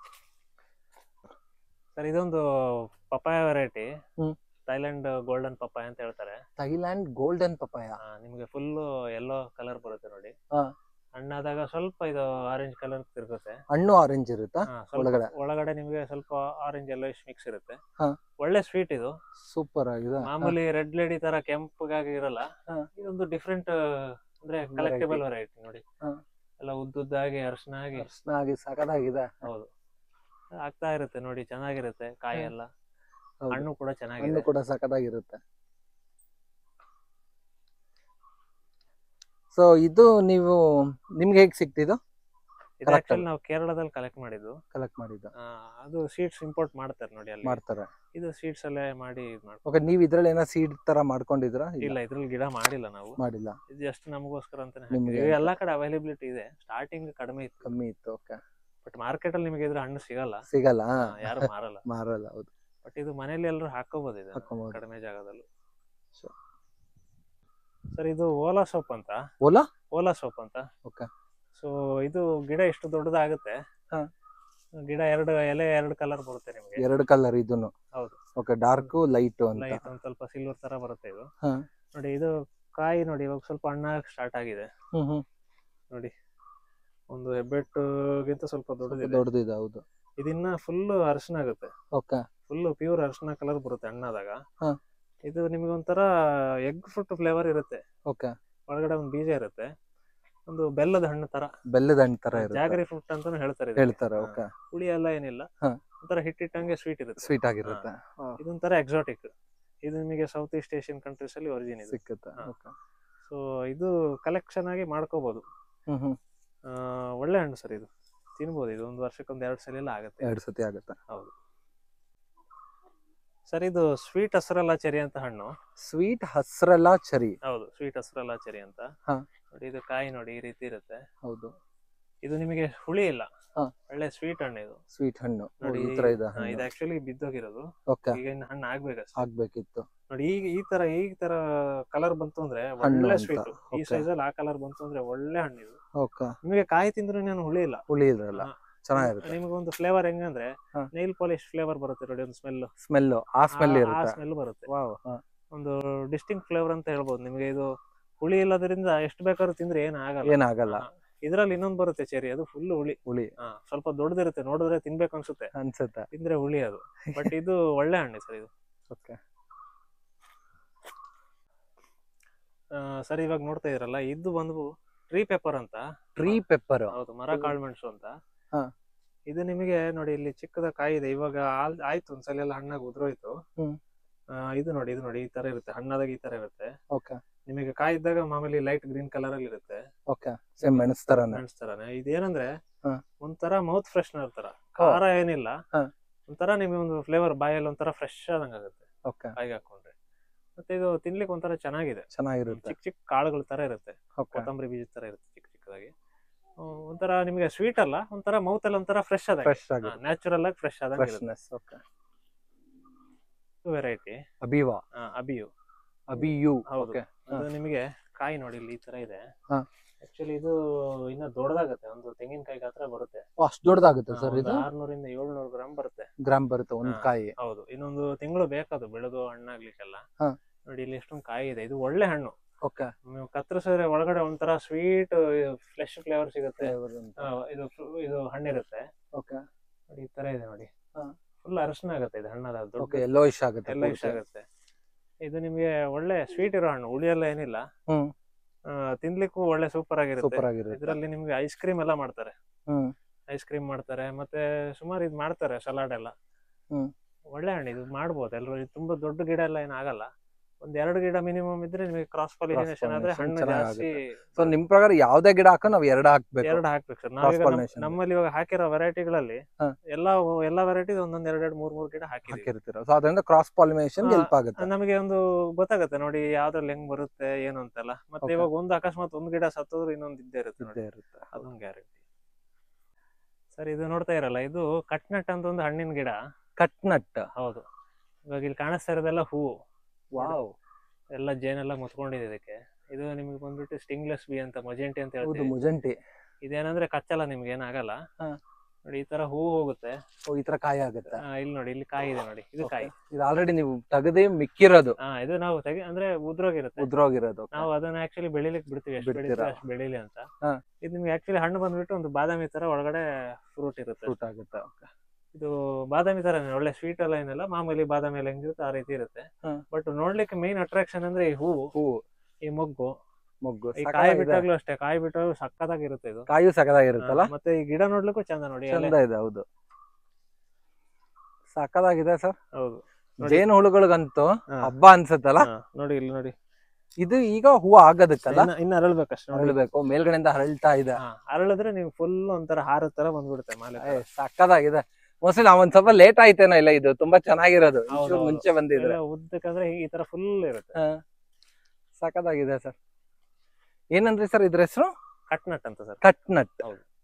ಸರ್ ಇದೊಂದು ಪಪಾಯ ವೆರೈಟಿ ಹ್ಮ್. ಥೈಲ್ಯಾಂಡ್ ಗೋಲ್ಡನ್ ಪಪಾಯ ಅಂತ ಹೇಳ್ತಾರೆ ಥೈಲ್ಯಾಂಡ್ ಗೋಲ್ಡನ್ ಪಪಾಯ ಆ, ನಿಮ್ಗೆ ಫುಲ್ ಯೆಲ್ಲೋ ಕಲರ್ ಬರುತ್ತೆ ನೋಡಿ ಹಾ. ಹಣ್ಣಾದಾಗ ಸ್ವಲ್ಪ ಇದು ಆರೆಂಜ್ ಕಲರ್ ತಿರುಗುತ್ತೆ ಹಣ್ಣು ಆರೆಂಜ್ ಇರುತ್ತಾ ಹಾ, ಸ್ವಲ್ಪ ಒಳಗಡೆ? ಒಳಗಡೆ ನಿಮ್ಗೆ ಸ್ವಲ್ಪ ಆರೆಂಜ್ ಎಲ್ಲೋ ಮಿಕ್ಸ್ ಇರುತ್ತೆ ಹಾ. ಒಳ್ಳೆ ಸ್ವೀಟ್ ಇದು ಸೂಪರ್ ಆಗಿದೆ ಮಾಮೂಲಿ ರೆಡ್ ಲೇಡಿ ತರ ಕೆಂಪಗಾಗಿ ಇರಲ್ಲ ಹಾ. ಇದೊಂದು ಡಿಫ್ರೆಂಟ್ ಅಂದ್ರೆ ಕಲೆಕ್ಟೇಬಲ್ ವೆರೈಟಿ ನೋಡಿ ಹಾ. ಎಲ್ಲ ಉದ್ದುದ್ದಾಗಿ ಅರ್ಶನ ಆಗಿ ಅರ್ಶನ ಆಗಿ ಸಖತ್ತಾಗಿದೆ ಹೌದು ಆಗ್ತಾ ಇರುತ್ತೆ ನೋಡಿ ಚೆನ್ನಾಗಿರುತ್ತೆ ಕಾಯಿ ಹಾ. ಎಲ್ಲ ಹೌದು. ಹಣ್ಣು ಕೂಡ ಹಣ್ಣು ಚೆನ್ನಾಗಿದೆ ಕೂಡ ಸಖತ್ತಾಗಿರುತ್ತೆ ಸೊ ಇದು ನೀವು ನಿಮ್ಗೆ ಹೇಗ್ ಸಿಕ್ತಿದು ಇದು correct ಆಕ್ಚುಲಿ ನಾವು ಕೇರಳದಲ್ಲಿ ಕಲೆಕ್ಟ್ ಮಾಡಿದ್ದು ಕಲೆಕ್ಟ್ ಮಾಡಿದ್ದು ಆ, ಅದು ಸೀಡ್ಸ್ ಇಂಪೋರ್ಟ್ ಮಾಡ್ತಾರೆ ನೋಡಿ ಅಲ್ಲಿ ಮಾಡ್ತಾರೆ ಇದು ಸೀಡ್ಸ್ ಅಲ್ಲೇ ಮಾಡಿ ಇದ್ ಮಾಡ್ಕೊ ಓಕೆ ನೀವ್ ಇದ್ರಲ್ಲಿ ಏನೋ ಸೀಡ್ ತರ ಮಾಡ್ಕೊಂಡಿದ್ರಾ ಇಲ್ಲ ಇಲ್ಲ ಇದ್ರಲ್ಲಿ ಗಿಡ ಮಾಡಿಲ್ಲ ನಾವು ಮಾಡಿಲ್ಲ ಇದು ಜಸ್ಟ್ ನಮಗೋಸ್ಕರ ಅಂತಾನೆ ನಿಮ್ಗೆ ಹಾಕಿದ್ವಿ. ಅಂತ. ಎಲ್ಲಾ ಕಡೆ ಅವೈಲಬಿಲಿಟಿ ಇದೆ ಸ್ಟಾರ್ಟಿಂಗ್ ಕಡಿಮೆ ಇತ್ತು ಕಮ್ಮಿ ಇತ್ತು ಓಕೆ ಬಟ್ ಮಾರ್ಕೆಟ್ ಅಲ್ಲಿ ನಿಮಗೆ ಇದ್ರ ಹಣ್ಣು ಸಿಗಲ್ಲ ಸಿಗಲ್ಲ ಆ, ಯಾರು ಮಾರಲ್ಲ ಮಾರಲ್ಲ ಹೌದು ಬಟ್ ಇದು ಮನೇಲಿ ಎಲ್ಲರೂ ಹಾಕೋಬಹುದು ಇದನ್ನ ಹಾಕೊಂಬೋದು. ಕಡಿಮೆ ಜಾಗದಲ್ಲೂ So. ಸರ್ ಇದು ಓಲಾ ಸೋಪ್ ಅಂತ ಓಲಾ ಓಲಾ ಸೋಪ್ ಅಂತ Okay. ಸೊ ಇದು ಗಿಡ ಎಷ್ಟು ದೊಡ್ಡದಾಗುತ್ತೆ ಹಾ. ಗಿಡ ಎರಡು ಎಲೆ ಎರಡು ಕಲರ್ ಬರುತ್ತೆ ನಿಮಗೆ ಎರಡು ಕಲರ್ ಇದನ್ನು ಹೌದು. ಓಕೆ ಡಾರ್ಕ್ ಲೈಟ್ ಅಂತ ಲೈಟ್ ಒಂದ್ ಸ್ವಲ್ಪ ಸಿಲ್ವರ್ ತರ ಬರುತ್ತೆ ಇದು ಹಾ. ನೋಡಿ ಇದು ಕಾಯಿ ನೋಡಿ ಇವಾಗ ಸ್ವಲ್ಪ ಹಣ್ಣಾಗಿ ಸ್ಟಾರ್ಟ್ ಆಗಿದೆ ಹ್ಮ್ ಹ್ಮ್ ನೋಡಿ ಒಂದು ಹೆಬ್ಬೆಟ್ಟುಗಿಂತ ಸ್ವಲ್ಪ ಸ್ವಲ್ಪ ದೊಡ್ಡದಿದೆ ದೊಡ್ಡದಿದೆ ಹೌದು ಇದಿನ್ನ ಫುಲ್ ಅರ್ಶನ ಆಗುತ್ತೆ ಓಕೆ ಫುಲ್ ಪ್ಯೂರ್ ಅರ್ಶನ ಕಲರ್ ಬರುತ್ತೆ ಹಣ್ಣಾದಾಗ ಹಾ. ಇದು ನಿಮಗೆ ಒಂಥರ ಎಗ್ ಫ್ರೂಟ್ ಫ್ಲೇವರ್ ಇರುತ್ತೆ ಓಕೆ ಒಳಗಡೆ ಒಂದು ಬೀಜ ಇರುತ್ತೆ ಒಂದು ಬೆಲ್ಲದ ಹಣ್ಣು ತರ ಬೆಲ್ಲದ ಹಣ್ಣು ತರ ಇರುತ್ತೆ ಜಾಗರಿ ಫ್ರೂಟ್ ಅಂತಾನು ಹೇಳ್ತಾರೆ ಇದಕ್ಕೆ. ಹೇಳ್ತಾರೆ ಹಾ. ಓಕೆ ಹುಳಿ ಎಲ್ಲ ಏನಿಲ್ಲ ಹಾ. ಒಂಥರ ಹಿಟ್ಟಿಟ್ಟಂಗೆ ಸ್ವೀಟ್ ಇರುತ್ತೆ ಸ್ವೀಟ್ ಆಗಿರುತ್ತೆ ಇದೊಂಥರ ಎಕ್ಸಾಟಿಕ್ ಇದು ನಿಮಗೆ ಸೌತ್ ಈಸ್ಟ್ ಏಷ್ಯನ್ ಕಂಟ್ರೀಸ್ ಅಲ್ಲಿ ಒರಿಜಿನ್ ಇದೆ ಸಿಕ್ಕುತ್ತೆ ಹಾ. ಓಕೆ ಸೊ ಇದು ಕಲೆಕ್ಷನ್ ಆಗಿ ಮಾಡ್ಕೋಬಹುದು ಹ್ಮ್ ಹ್ಮ್ ಆ, ಒಳ್ಳೆ ಹಣ್ಣು ಸರ್ ಇದು ತಿನ್ಬೋದು ಇದು ಒಂದು ವರ್ಷಕ್ಕೆ ಒಂದ್ ಎರಡು ಸಲ ಎಲ್ಲ ಆಗುತ್ತೆ ಎರಡು ಸತಿ ಆಗುತ್ತೆ ಹೌದು ಸರ್ ಇದು ಸ್ವೀಟ್ ಹಸ್ರಲ್ಲ ಚೆರಿ ಅಂತ ಹಣ್ಣು ಸ್ವೀಟ್ ಹಸ್ರಲ್ಲ ಚರಿ ಹೌದು ಸ್ವೀಟ್ ಹಸ್ರಲ್ಲ ಚೆರಿ ಅಂತ ಹಾ. ನೋಡಿ ಇದು ಕಾಯಿ ನೋಡಿ ಈ ರೀತಿ ಇರುತ್ತೆ ಹೌದು ಇದು ನಿಮಗೆ ಹುಳಿ ಇಲ್ಲ ಹಾ. ಒಳ್ಳೆ ಸ್ವೀಟ್ ಹಣ್ಣು ಇದು ಸ್ವೀಟ್ ಹಣ್ಣು ಓ, ನೋಡಿ ಈ ತರ ಇದೆ ಹಾ, ಇದು ಆಕ್ಚುಲಿ ಬಿದ್ದೋಗಿರೋದು ಓಕೆ ಈಗ ಇನ್ನು ಹಣ್ಣು ಆಗ್ಬೇಕಷ್ಟೇ ಆಗ್ಬೇಕಿತ್ತು ನೋಡಿ ಈಗ ಈ ತರ ಈ ತರ ಕಲರ್ ಬಂತು ಅಂದ್ರೆ ಹಣ್ಣು ಒಳ್ಳೆ ಅಂತ. ಸ್ವೀಟ್ ಈ Okay. ಸೈಜ್ ಅಲ್ಲಿ ಆ ಕಲರ್ ಬಂತು ಅಂದ್ರೆ ಒಳ್ಳೆ ಹಣ್ಣು ಇದು ಓಕೆ ನಿಮಗೆ ಕಾಯಿ ತಿಂದ್ರು ನಾನು ಹುಳಿ ಇಲ್ಲ ಹುಳಿ ಇರಲ್ಲ ಹಾ. ಚೆನ್ನಾಗಿರುತ್ತೆ ನಿಮಗೆ ಒಂದು ಫ್ಲೇವರ್ ಹೆಂಗಂದ್ರೆ ಹಾ. ನೈಲ್ ಪಾಲಿಶ್ ಫ್ಲೇವರ್ ಬರುತ್ತೆ ನೋಡಿ ಒಂದು ಸ್ಮೆಲ್ ಸ್ಮೆಲ್ ಆ ಸ್ಮೆಲ್ ಆ ಇರುತ್ತೆ ಸ್ಮೆಲ್ ಬರುತ್ತೆ ವಾವ್ ಒಂದು ಡಿಸ್ಟಿಂಗ್ ಫ್ಲೇವರ್ ಅಂತ ಹೇಳ್ಬೋದು ನಿಮಗೆ ಇದು ಹುಳಿ ಇಲ್ಲದ್ರಿಂದ ಎಷ್ಟು ಬೇಕಾದ್ರೂ ತಿಂದ್ರೆ ಏನ್ ಆಗಲ್ಲ ಏನಾಗಲ್ಲ ಹಾ. ಇದ್ರಲ್ಲಿ ಇನ್ನೊಂದು ಬರುತ್ತೆ ಚೆರಿ ಅದು ಫುಲ್ ಹುಳಿ ಹುಳಿ ಹಾ, ಸ್ವಲ್ಪ ದೊಡ್ಡದಿರುತ್ತೆ ನೋಡಿದ್ರೆ ತಿನ್ಬೇಕು ಅನ್ಸುತ್ತೆ ಅನ್ಸುತ್ತೆ ತಿಂದ್ರೆ ಹುಳಿ ಅದು ಬಟ್ ಇದು ಒಳ್ಳೆ ಹಣ್ಣು ಸರ್ ಇದು ಓಕೆ ಸರ್ ಇವಾಗ ನೋಡ್ತಾ ಇದ್ರಲ್ಲ ಇದು ಬಂದು ಟ್ರೀ ಪೆಪ್ಪರ್ ಅಂತ ಟ್ರೀ ಪೆಪ್ಪರ್ ಹೌದು ಮರ ಕಾಳುಮೆಣಸು ಅಂತ ಹಾ. ಇದು ನಿಮಗೆ ನೋಡಿ ಇಲ್ಲಿ ಚಿಕ್ಕದ ಕಾಯಿ ಇದೆ ಇವಾಗ ಆಲ್- ಆಯ್ತು ಒಂದ್ಸಲ ಎಲ್ಲ ಹಣ್ಣಾಗಿ ಉದ್ರೋಯ್ತು ಹ್ಮ್. ಆ, ಇದು ನೋಡಿ ಇದು ನೋಡಿ ಈ ತರ ಇರುತ್ತೆ ಹಣ್ಣಾದಾಗ ಈ ತರ ಇರುತ್ತೆ ಓಕೆ ನಿಮಗೆ ಕಾಯಿ ಇದ್ದಾಗ ಮಾಮೂಲಿ ಲೈಟ್ ಗ್ರೀನ್ ಕಲರ್ ಅಲ್ಲಿ ಇರುತ್ತೆ ಓಕೆ ಸೇಮ್ ಮೆಣಸ್ ತರನೇ ಕಾಣಿಸ್ತಾರನೆ ಇದೇನಂದ್ರೆ ಹಾ. ಒಂಥರ ಮೌತ್ ಫ್ರೆಶ್ನರ್ ತರ ಖಾರ ಏನಿಲ್ಲ ಹಾ. ಒಂಥರ ನಿಮಗೆ ಒಂದು ಫ್ಲೇವರ್ ಬಾಯಲ್ಲಿ ಒಂಥರ ಫ್ರೆಶ್ ಆದಂಗ ಆಗುತ್ತೆ ಓಕೆ ಕಾಯಿಗೆ ಹಾಕೊಂಡ್ರೆ ಮತ್ತೆ ಇದು ತಿನ್ಲಿಕ್ಕೆ ಒಂಥರ ಚೆನ್ನಾಗಿದೆ ಚೆನ್ನಾಗಿರುತ್ತೆ ಚಿಕ್ಕ ಚಿಕ್ಕ ಕಾಳುಗಳ ತರ ಇರುತ್ತೆ ಓಕೆ ಕೊತ್ತಂಬರಿ ಬೀಜದ ತರ ಇರುತ್ತೆ ಚಿಕ್ಕ ಚಿಕ್ಕದಾಗಿ ಹ್ಮ್, ಒಂಥರ ನಿಮಗೆ ಸ್ವೀಟ್ ಅಲ್ಲ ಒಂಥರ ಮೌತ್ ಅಲ್ಲಿ ಒಂಥರ ಫ್ರೆಶ್ ಆದ ಫ್ರೆಶ್ ಆಗುತ್ತೆ ನ್ಯಾಚುರಲ್ ಆಗಿ ಫ್ರೆಶ್ ಆದಂಗ ಫ್ರೆಶ್ನೆಸ್ ಓಕೆ ವೆರೈಟಿ ಅಬಿವಾ ಅಬಿಯು ಅಬಿಯು ಹೌದು. ಓಕೆ ಅದು ನಿಮಗೆ ಕಾಯಿ ನೋಡಿ ಇಲ್ಲಿ ಈ ತರ ಇದೆ ಹಾ. ಆಕ್ಚುಲಿ ಇದು ಇನ್ನ ದೊಡ್ಡದಾಗುತ್ತೆ ಒಂದು ತೆಂಗಿನಕಾಯಿ ಗಾತ್ರ ಬರುತ್ತೆ ಅಷ್ಟು ದೊಡ್ಡದಾಗುತ್ತೆ ಹಾ, ಸರ್ ಒಂದು ಇದು ಆರ್ನೂರಿಂದ ಏಳ್ನೂರು ಗ್ರಾಮ್ ಬರುತ್ತೆ ಗ್ರಾಮ್ ಬರುತ್ತೆ ಒಂದ್ ಹಾ. ಕಾಯಿ ಹೌದು ಇನ್ನೊಂದು ತಿಂಗಳು ಬೇಕದು ಬೆಳೆದು ಹಣ್ಣಾಗ್ಲಿಕ್ಕೆಲ್ಲ ಹಾ. ನೋಡಿ ಇಲ್ಲಿ ಎಷ್ಟೊಂದು ಕಾಯಿ ಇದೆ ಇದು ಒಳ್ಳೆ ಹಣ್ಣು ಓಕೆ ನೀವು ಕತ್ತರಿಸಿದ್ರೆ ಒಳಗಡೆ ಒಂಥರ ಸ್ವೀಟ್ ಫ್ಲೆಶ್ ಫ್ಲೇವರ್ ಸಿಗುತ್ತೆ ಆ, ಇದು fru- ಇದು ಹಣ್ಣಿರುತ್ತೆ ಓಕೆ ನೋಡಿ ಈ ತರ ಇದೆ ನೋಡಿ ಹಾ. ಫುಲ್ ಅರಶಿನ ಆಗುತ್ತೆ ಇದು ಹಣ್ಣದ ಓಕೆ ದೊಡ್ಡ ಎಲ್ಲೋ ಇಶ್ ಆಗುತ್ತೆ ಎಲ್ಲ ಇಷ್ಟ ಆಗುತ್ತೆ ಇದು ನಿಮಗೆ ಒಳ್ಳೆ ಸ್ವೀಟ್ ಇರೋ ಹಣ್ಣು ಹುಳಿ ಎಲ್ಲ ಏನಿಲ್ಲ ಹ್ಮ್ ಆ, ತಿನ್ಲಿಕ್ಕೂ ಒಳ್ಳೆ ಸೂಪರ್ ಆಗಿರುತ್ತೆ ಸೂಪರ್ ಆಗಿರುತ್ತೆ ಇದರಲ್ಲಿ ನಿಮ್ಗೆ ಐಸ್ ಕ್ರೀಮ್ ಎಲ್ಲ ಮಾಡ್ತಾರೆ ಹ್ಮ್ ಐಸ್ ಕ್ರೀಮ್ ಮಾಡ್ತಾರೆ ಮತ್ತೆ ಸುಮಾರು ಇದು ಮಾಡ್ತಾರೆ ಸಲಾಡ್ ಎಲ್ಲ ಹ್ಮ್. ಒಳ್ಳೆ ಹಣ್ಣು ಇದು ಮಾಡ್ಬೋದು ಎಲ್ಲರೂ ಇದು ತುಂಬಾ ದೊಡ್ಡ ಗಿಡ ಎಲ್ಲ ಏನಾಗಲ್ಲ ಒಂದ್ ಎರಡು ಗಿಡ ಮಿನಿಮಮ್ ಇದ್ರೆ ನಿಮಗೆ ಕ್ರಾಸ್ ಪಾಲಿನೇಷನ್ ಆದ್ರೆ pollination ಹಣ್ಣು ಚೆನ್ನಾಗ್ ಜಾಸ್ತಿ ಸೊ ನಿಮ್ ಪ್ರಕಾರ ಯಾವ್ದೇ ಗಿಡ ಹಾಕೋ ನಾವ್ ಎರಡು ಹಾಕ್ಬೇಕು ಎರಡು ಹಾಕ್ಬೇಕು ಸರ್ ನಾವೀಗ ನಮ್- pollination. ನಮ್ಮಲ್ಲಿ ಇವಾಗ ಹಾಕಿರೋ ವೆರೈಟಿಗಳಲ್ಲಿ ಹಾ. ಎಲ್ಲಾ ಎಲ್ಲಾ ವೆರೈಟಿ ಒಂದೊಂದ್ ಎರಡ್ ಎರಡ್ ಮೂರ್ ಮೂರ್ ಗಿಡ ಹಾಕಿದೀವಿ ಹಾಕಿರ್ತೀರ ಸೊ ಅದರಿಂದ ಕ್ರಾಸ್ ಪಾಲಿನೇಷನ್ ಹಾ, ಹೆಲ್ಪ್ ಆಗುತ್ತೆ ನಮಗೆ ಒಂದು ಗೊತ್ತಾಗುತ್ತೆ ನೋಡಿ ಯಾವ್ದ್ರಲ್ಲಿ ಹೆಂಗ್ ಬರುತ್ತೆ ಏನು ಅಂತೆಲ್ಲ ಮತ್ತೆ Okay. ಇವಾಗ ಒಂದು ಅಕಸ್ಮಾತ್ ಒಂದ್ ಗಿಡ ಸತ್ತೋದ್ರೆ ಇನ್ನೊಂದ್ ಇದ್ದೇ ಇರುತ್ತೆ ನೋಡಿ ಇದ್ದೇ ಇರುತ್ತೆ ಅದೊಂದು ಗ್ಯಾರಂಟಿ ಸರ್ ಇದು ನೋಡ್ತಾ ಇರಲ್ಲ ಇದು ಕಟ್ನಟ್ ಅಂತ ಒಂದು ಹಣ್ಣಿನ ಗಿಡ ಕಟ್ ನಟ್ ಹೌದು ಇವಾಗ ಇಲ್ಲಿ ಕಾಣಿಸ್ತಾ ಇರೋದೆಲ್ಲ ಹೂವು ವಾವ್ ಎಲ್ಲ ಜೇನೆಲ್ಲ ಮುತ್ಕೊಂಡಿದೆ ಇದಕ್ಕೆ ಇದು ನಿಮಗೆ ಬಂದ್ಬಿಟ್ಟು ಸ್ಟಿಂಗ್ಲೆಸ್ ಬಿ ಅಂತ ಮಜೆಂಟಿ ಅಂತ ಹೌದು ಹೇಳ್ತೀವಿ ಮುಜಂಟಿ ಇದೇನಂದ್ರೆ ಕಚ್ಚಲ್ಲ ನಿಮ್ಗೆ ಏನಾಗಲ್ಲ ಹಾ. ನೋಡಿ ಈ ತರ ಹೂವು ಹೋಗುತ್ತೆ ಓ ಈ ತರ ಕಾಯಿ ಆಗುತ್ತೆ ಆ, ಇಲ್ಲಿ ನೋಡಿ ಇಲ್ಲಿ ಕಾಯಿ ಇದೆ ನೋಡಿ ಇದು ಕಾಯಿ ಇದು ಆಲ್ರೆಡಿ ನೀವು ತೆಗೆದೇ ಮಿಕ್ಕಿರೋದು ಹಾ ಇದು ನಾವು ತೆಗಿ ಅಂದ್ರೆ ಉದ್ರೋಗಿರುತ್ತೆ ಉದ್ರೋಗಿರೋದು ನಾವು ಅದನ್ನ ಆಕ್ಚುಲಿ ಬೆಳಿಲಿಕ್ಕೆ ಬಿಡ್ತೀವಿ ಎಷ್ಟು ಬಿಡ್ತೀರಾ? ಬೆಳಿತೀವಿ ಅಷ್ಟು ಬೆಳಿಲಿ ಅಂತ ಹಾ. ಇದು ನಿಮ್ಗೆ ಆಕ್ಚುಲಿ ಹಣ್ಣು ಬಂದ್ಬಿಟ್ಟು ಒಂದು ಬಾದಾಮಿ ತರ ಒಳಗಡೆ ಫ್ರೂಟ್ ಇರುತ್ತೆ ಫ್ರೂಟ್ ಆಗುತ್ತೆ ಇದು ಬಾದಾಮಿ ತರನೇ ಒಳ್ಳೆ ಸ್ವೀಟ್ ಎಲ್ಲ ಏನಿಲ್ಲ ಮಾಮೂಲಿ ಬಾದಾಮಿ ಎಲ್ಲ ಹೆಂಗಿರುತ್ತೆ ಆ ರೀತಿ ಇರುತ್ತೆ ಹಾ. ಬಟ್ ನೋಡ್ಲಿಕ್ಕೆ ಮೇನ್ ಅಟ್ರಾಕ್ಷನ್ ಅಂದ್ರೆ ಈ ಹೂವು ಹೂವು ಈ ಮೊಗ್ಗು ಮೊಗ್ಗು ಈ ಕಾಯಿ ಸಖತ್ತಾಗಿದೆ. ಬಿಟ್ಟಾಗ್ಲೂ ಅಷ್ಟೇ ಕಾಯಿ ಬಿಟ್ಟಾಗ್ಲೂ ಸಕ್ಕತ್ತಾಗಿರುತ್ತೆ ಇದು ಕಾಯು ಸಖತ್ತಾಗಿರುತ್ತಲ್ಲ ಹಾ, ಮತ್ತೆ ಈ ಗಿಡ ನೋಡ್ಲಿಕ್ಕೂ ಚಂದ ನೋಡಿ ಎಲೆ. ಚಂದ ಇದೆ ಹೌದು ಸಖತ್ತಾಗಿದೆ ಸರ್ ಹೌದು ನೋಡಿ. ಜೇನು ಹುಳುಗಳಿಗಂತೂ ಹಾ. ಹಬ್ಬ ಅನ್ಸುತ್ತಲ್ಲ ಹಾ, ನೋಡಿ ಇಲ್ಲಿ ನೋಡಿ ಇದು ಈಗ ಹೂವು ಆಗೋದಕ್ಕಲ್ಲ ಇನ್ನ- ಇನ್ನ ಅರಳ್ಬೇಕಷ್ಟೇ ನೋಡಿ ಅರಳ್ಬೇಕು ಮೇಲ್ಗಡೆಯಿಂದ ಹರಳ್ತಾ ಇದೆ ಹಾ, ಅರಳಿದ್ರೆ ನೀವು ಫುಲ್ ಒಂಥರ ಹಾರದ ತರ ಬಂದ್ಬಿಡುತ್ತೆ ಮಾಲೆ ತರ. ಏ, ಸಖತ್ತಾಗಿದೆ ಮೋಸ್ಟ್ಲಿ ನಾವ್ ಒಂದ್ ಸ್ವಲ್ಪ ಲೇಟ್ ಆಯ್ತೇನೋ ಇಲ್ಲ ಇದು ತುಂಬಾ ಚೆನ್ನಾಗಿರೋದು ಹೌದು, ಒಂಚೂರು ಹೌದು. ಮುಂಚೆ ಬಂದಿದ್ರೆ ಎಲ್ಲ ಉದ್ದಕ್ಕಂದ್ರೆ ಈ ತರ ಫುಲ್ ಇರುತ್ತೆ ಹಾ. ಸಖತ್ತಾಗಿದೆ ಸರ್ ಏನಂದ್ರಿ ಸರ್ ಇದ್ರ ಹೆಸರು ಕಟ್ ನಟ್ ಅಂತ ಸರ್ ಕಟ್ ನಟ್ ಹೌದು.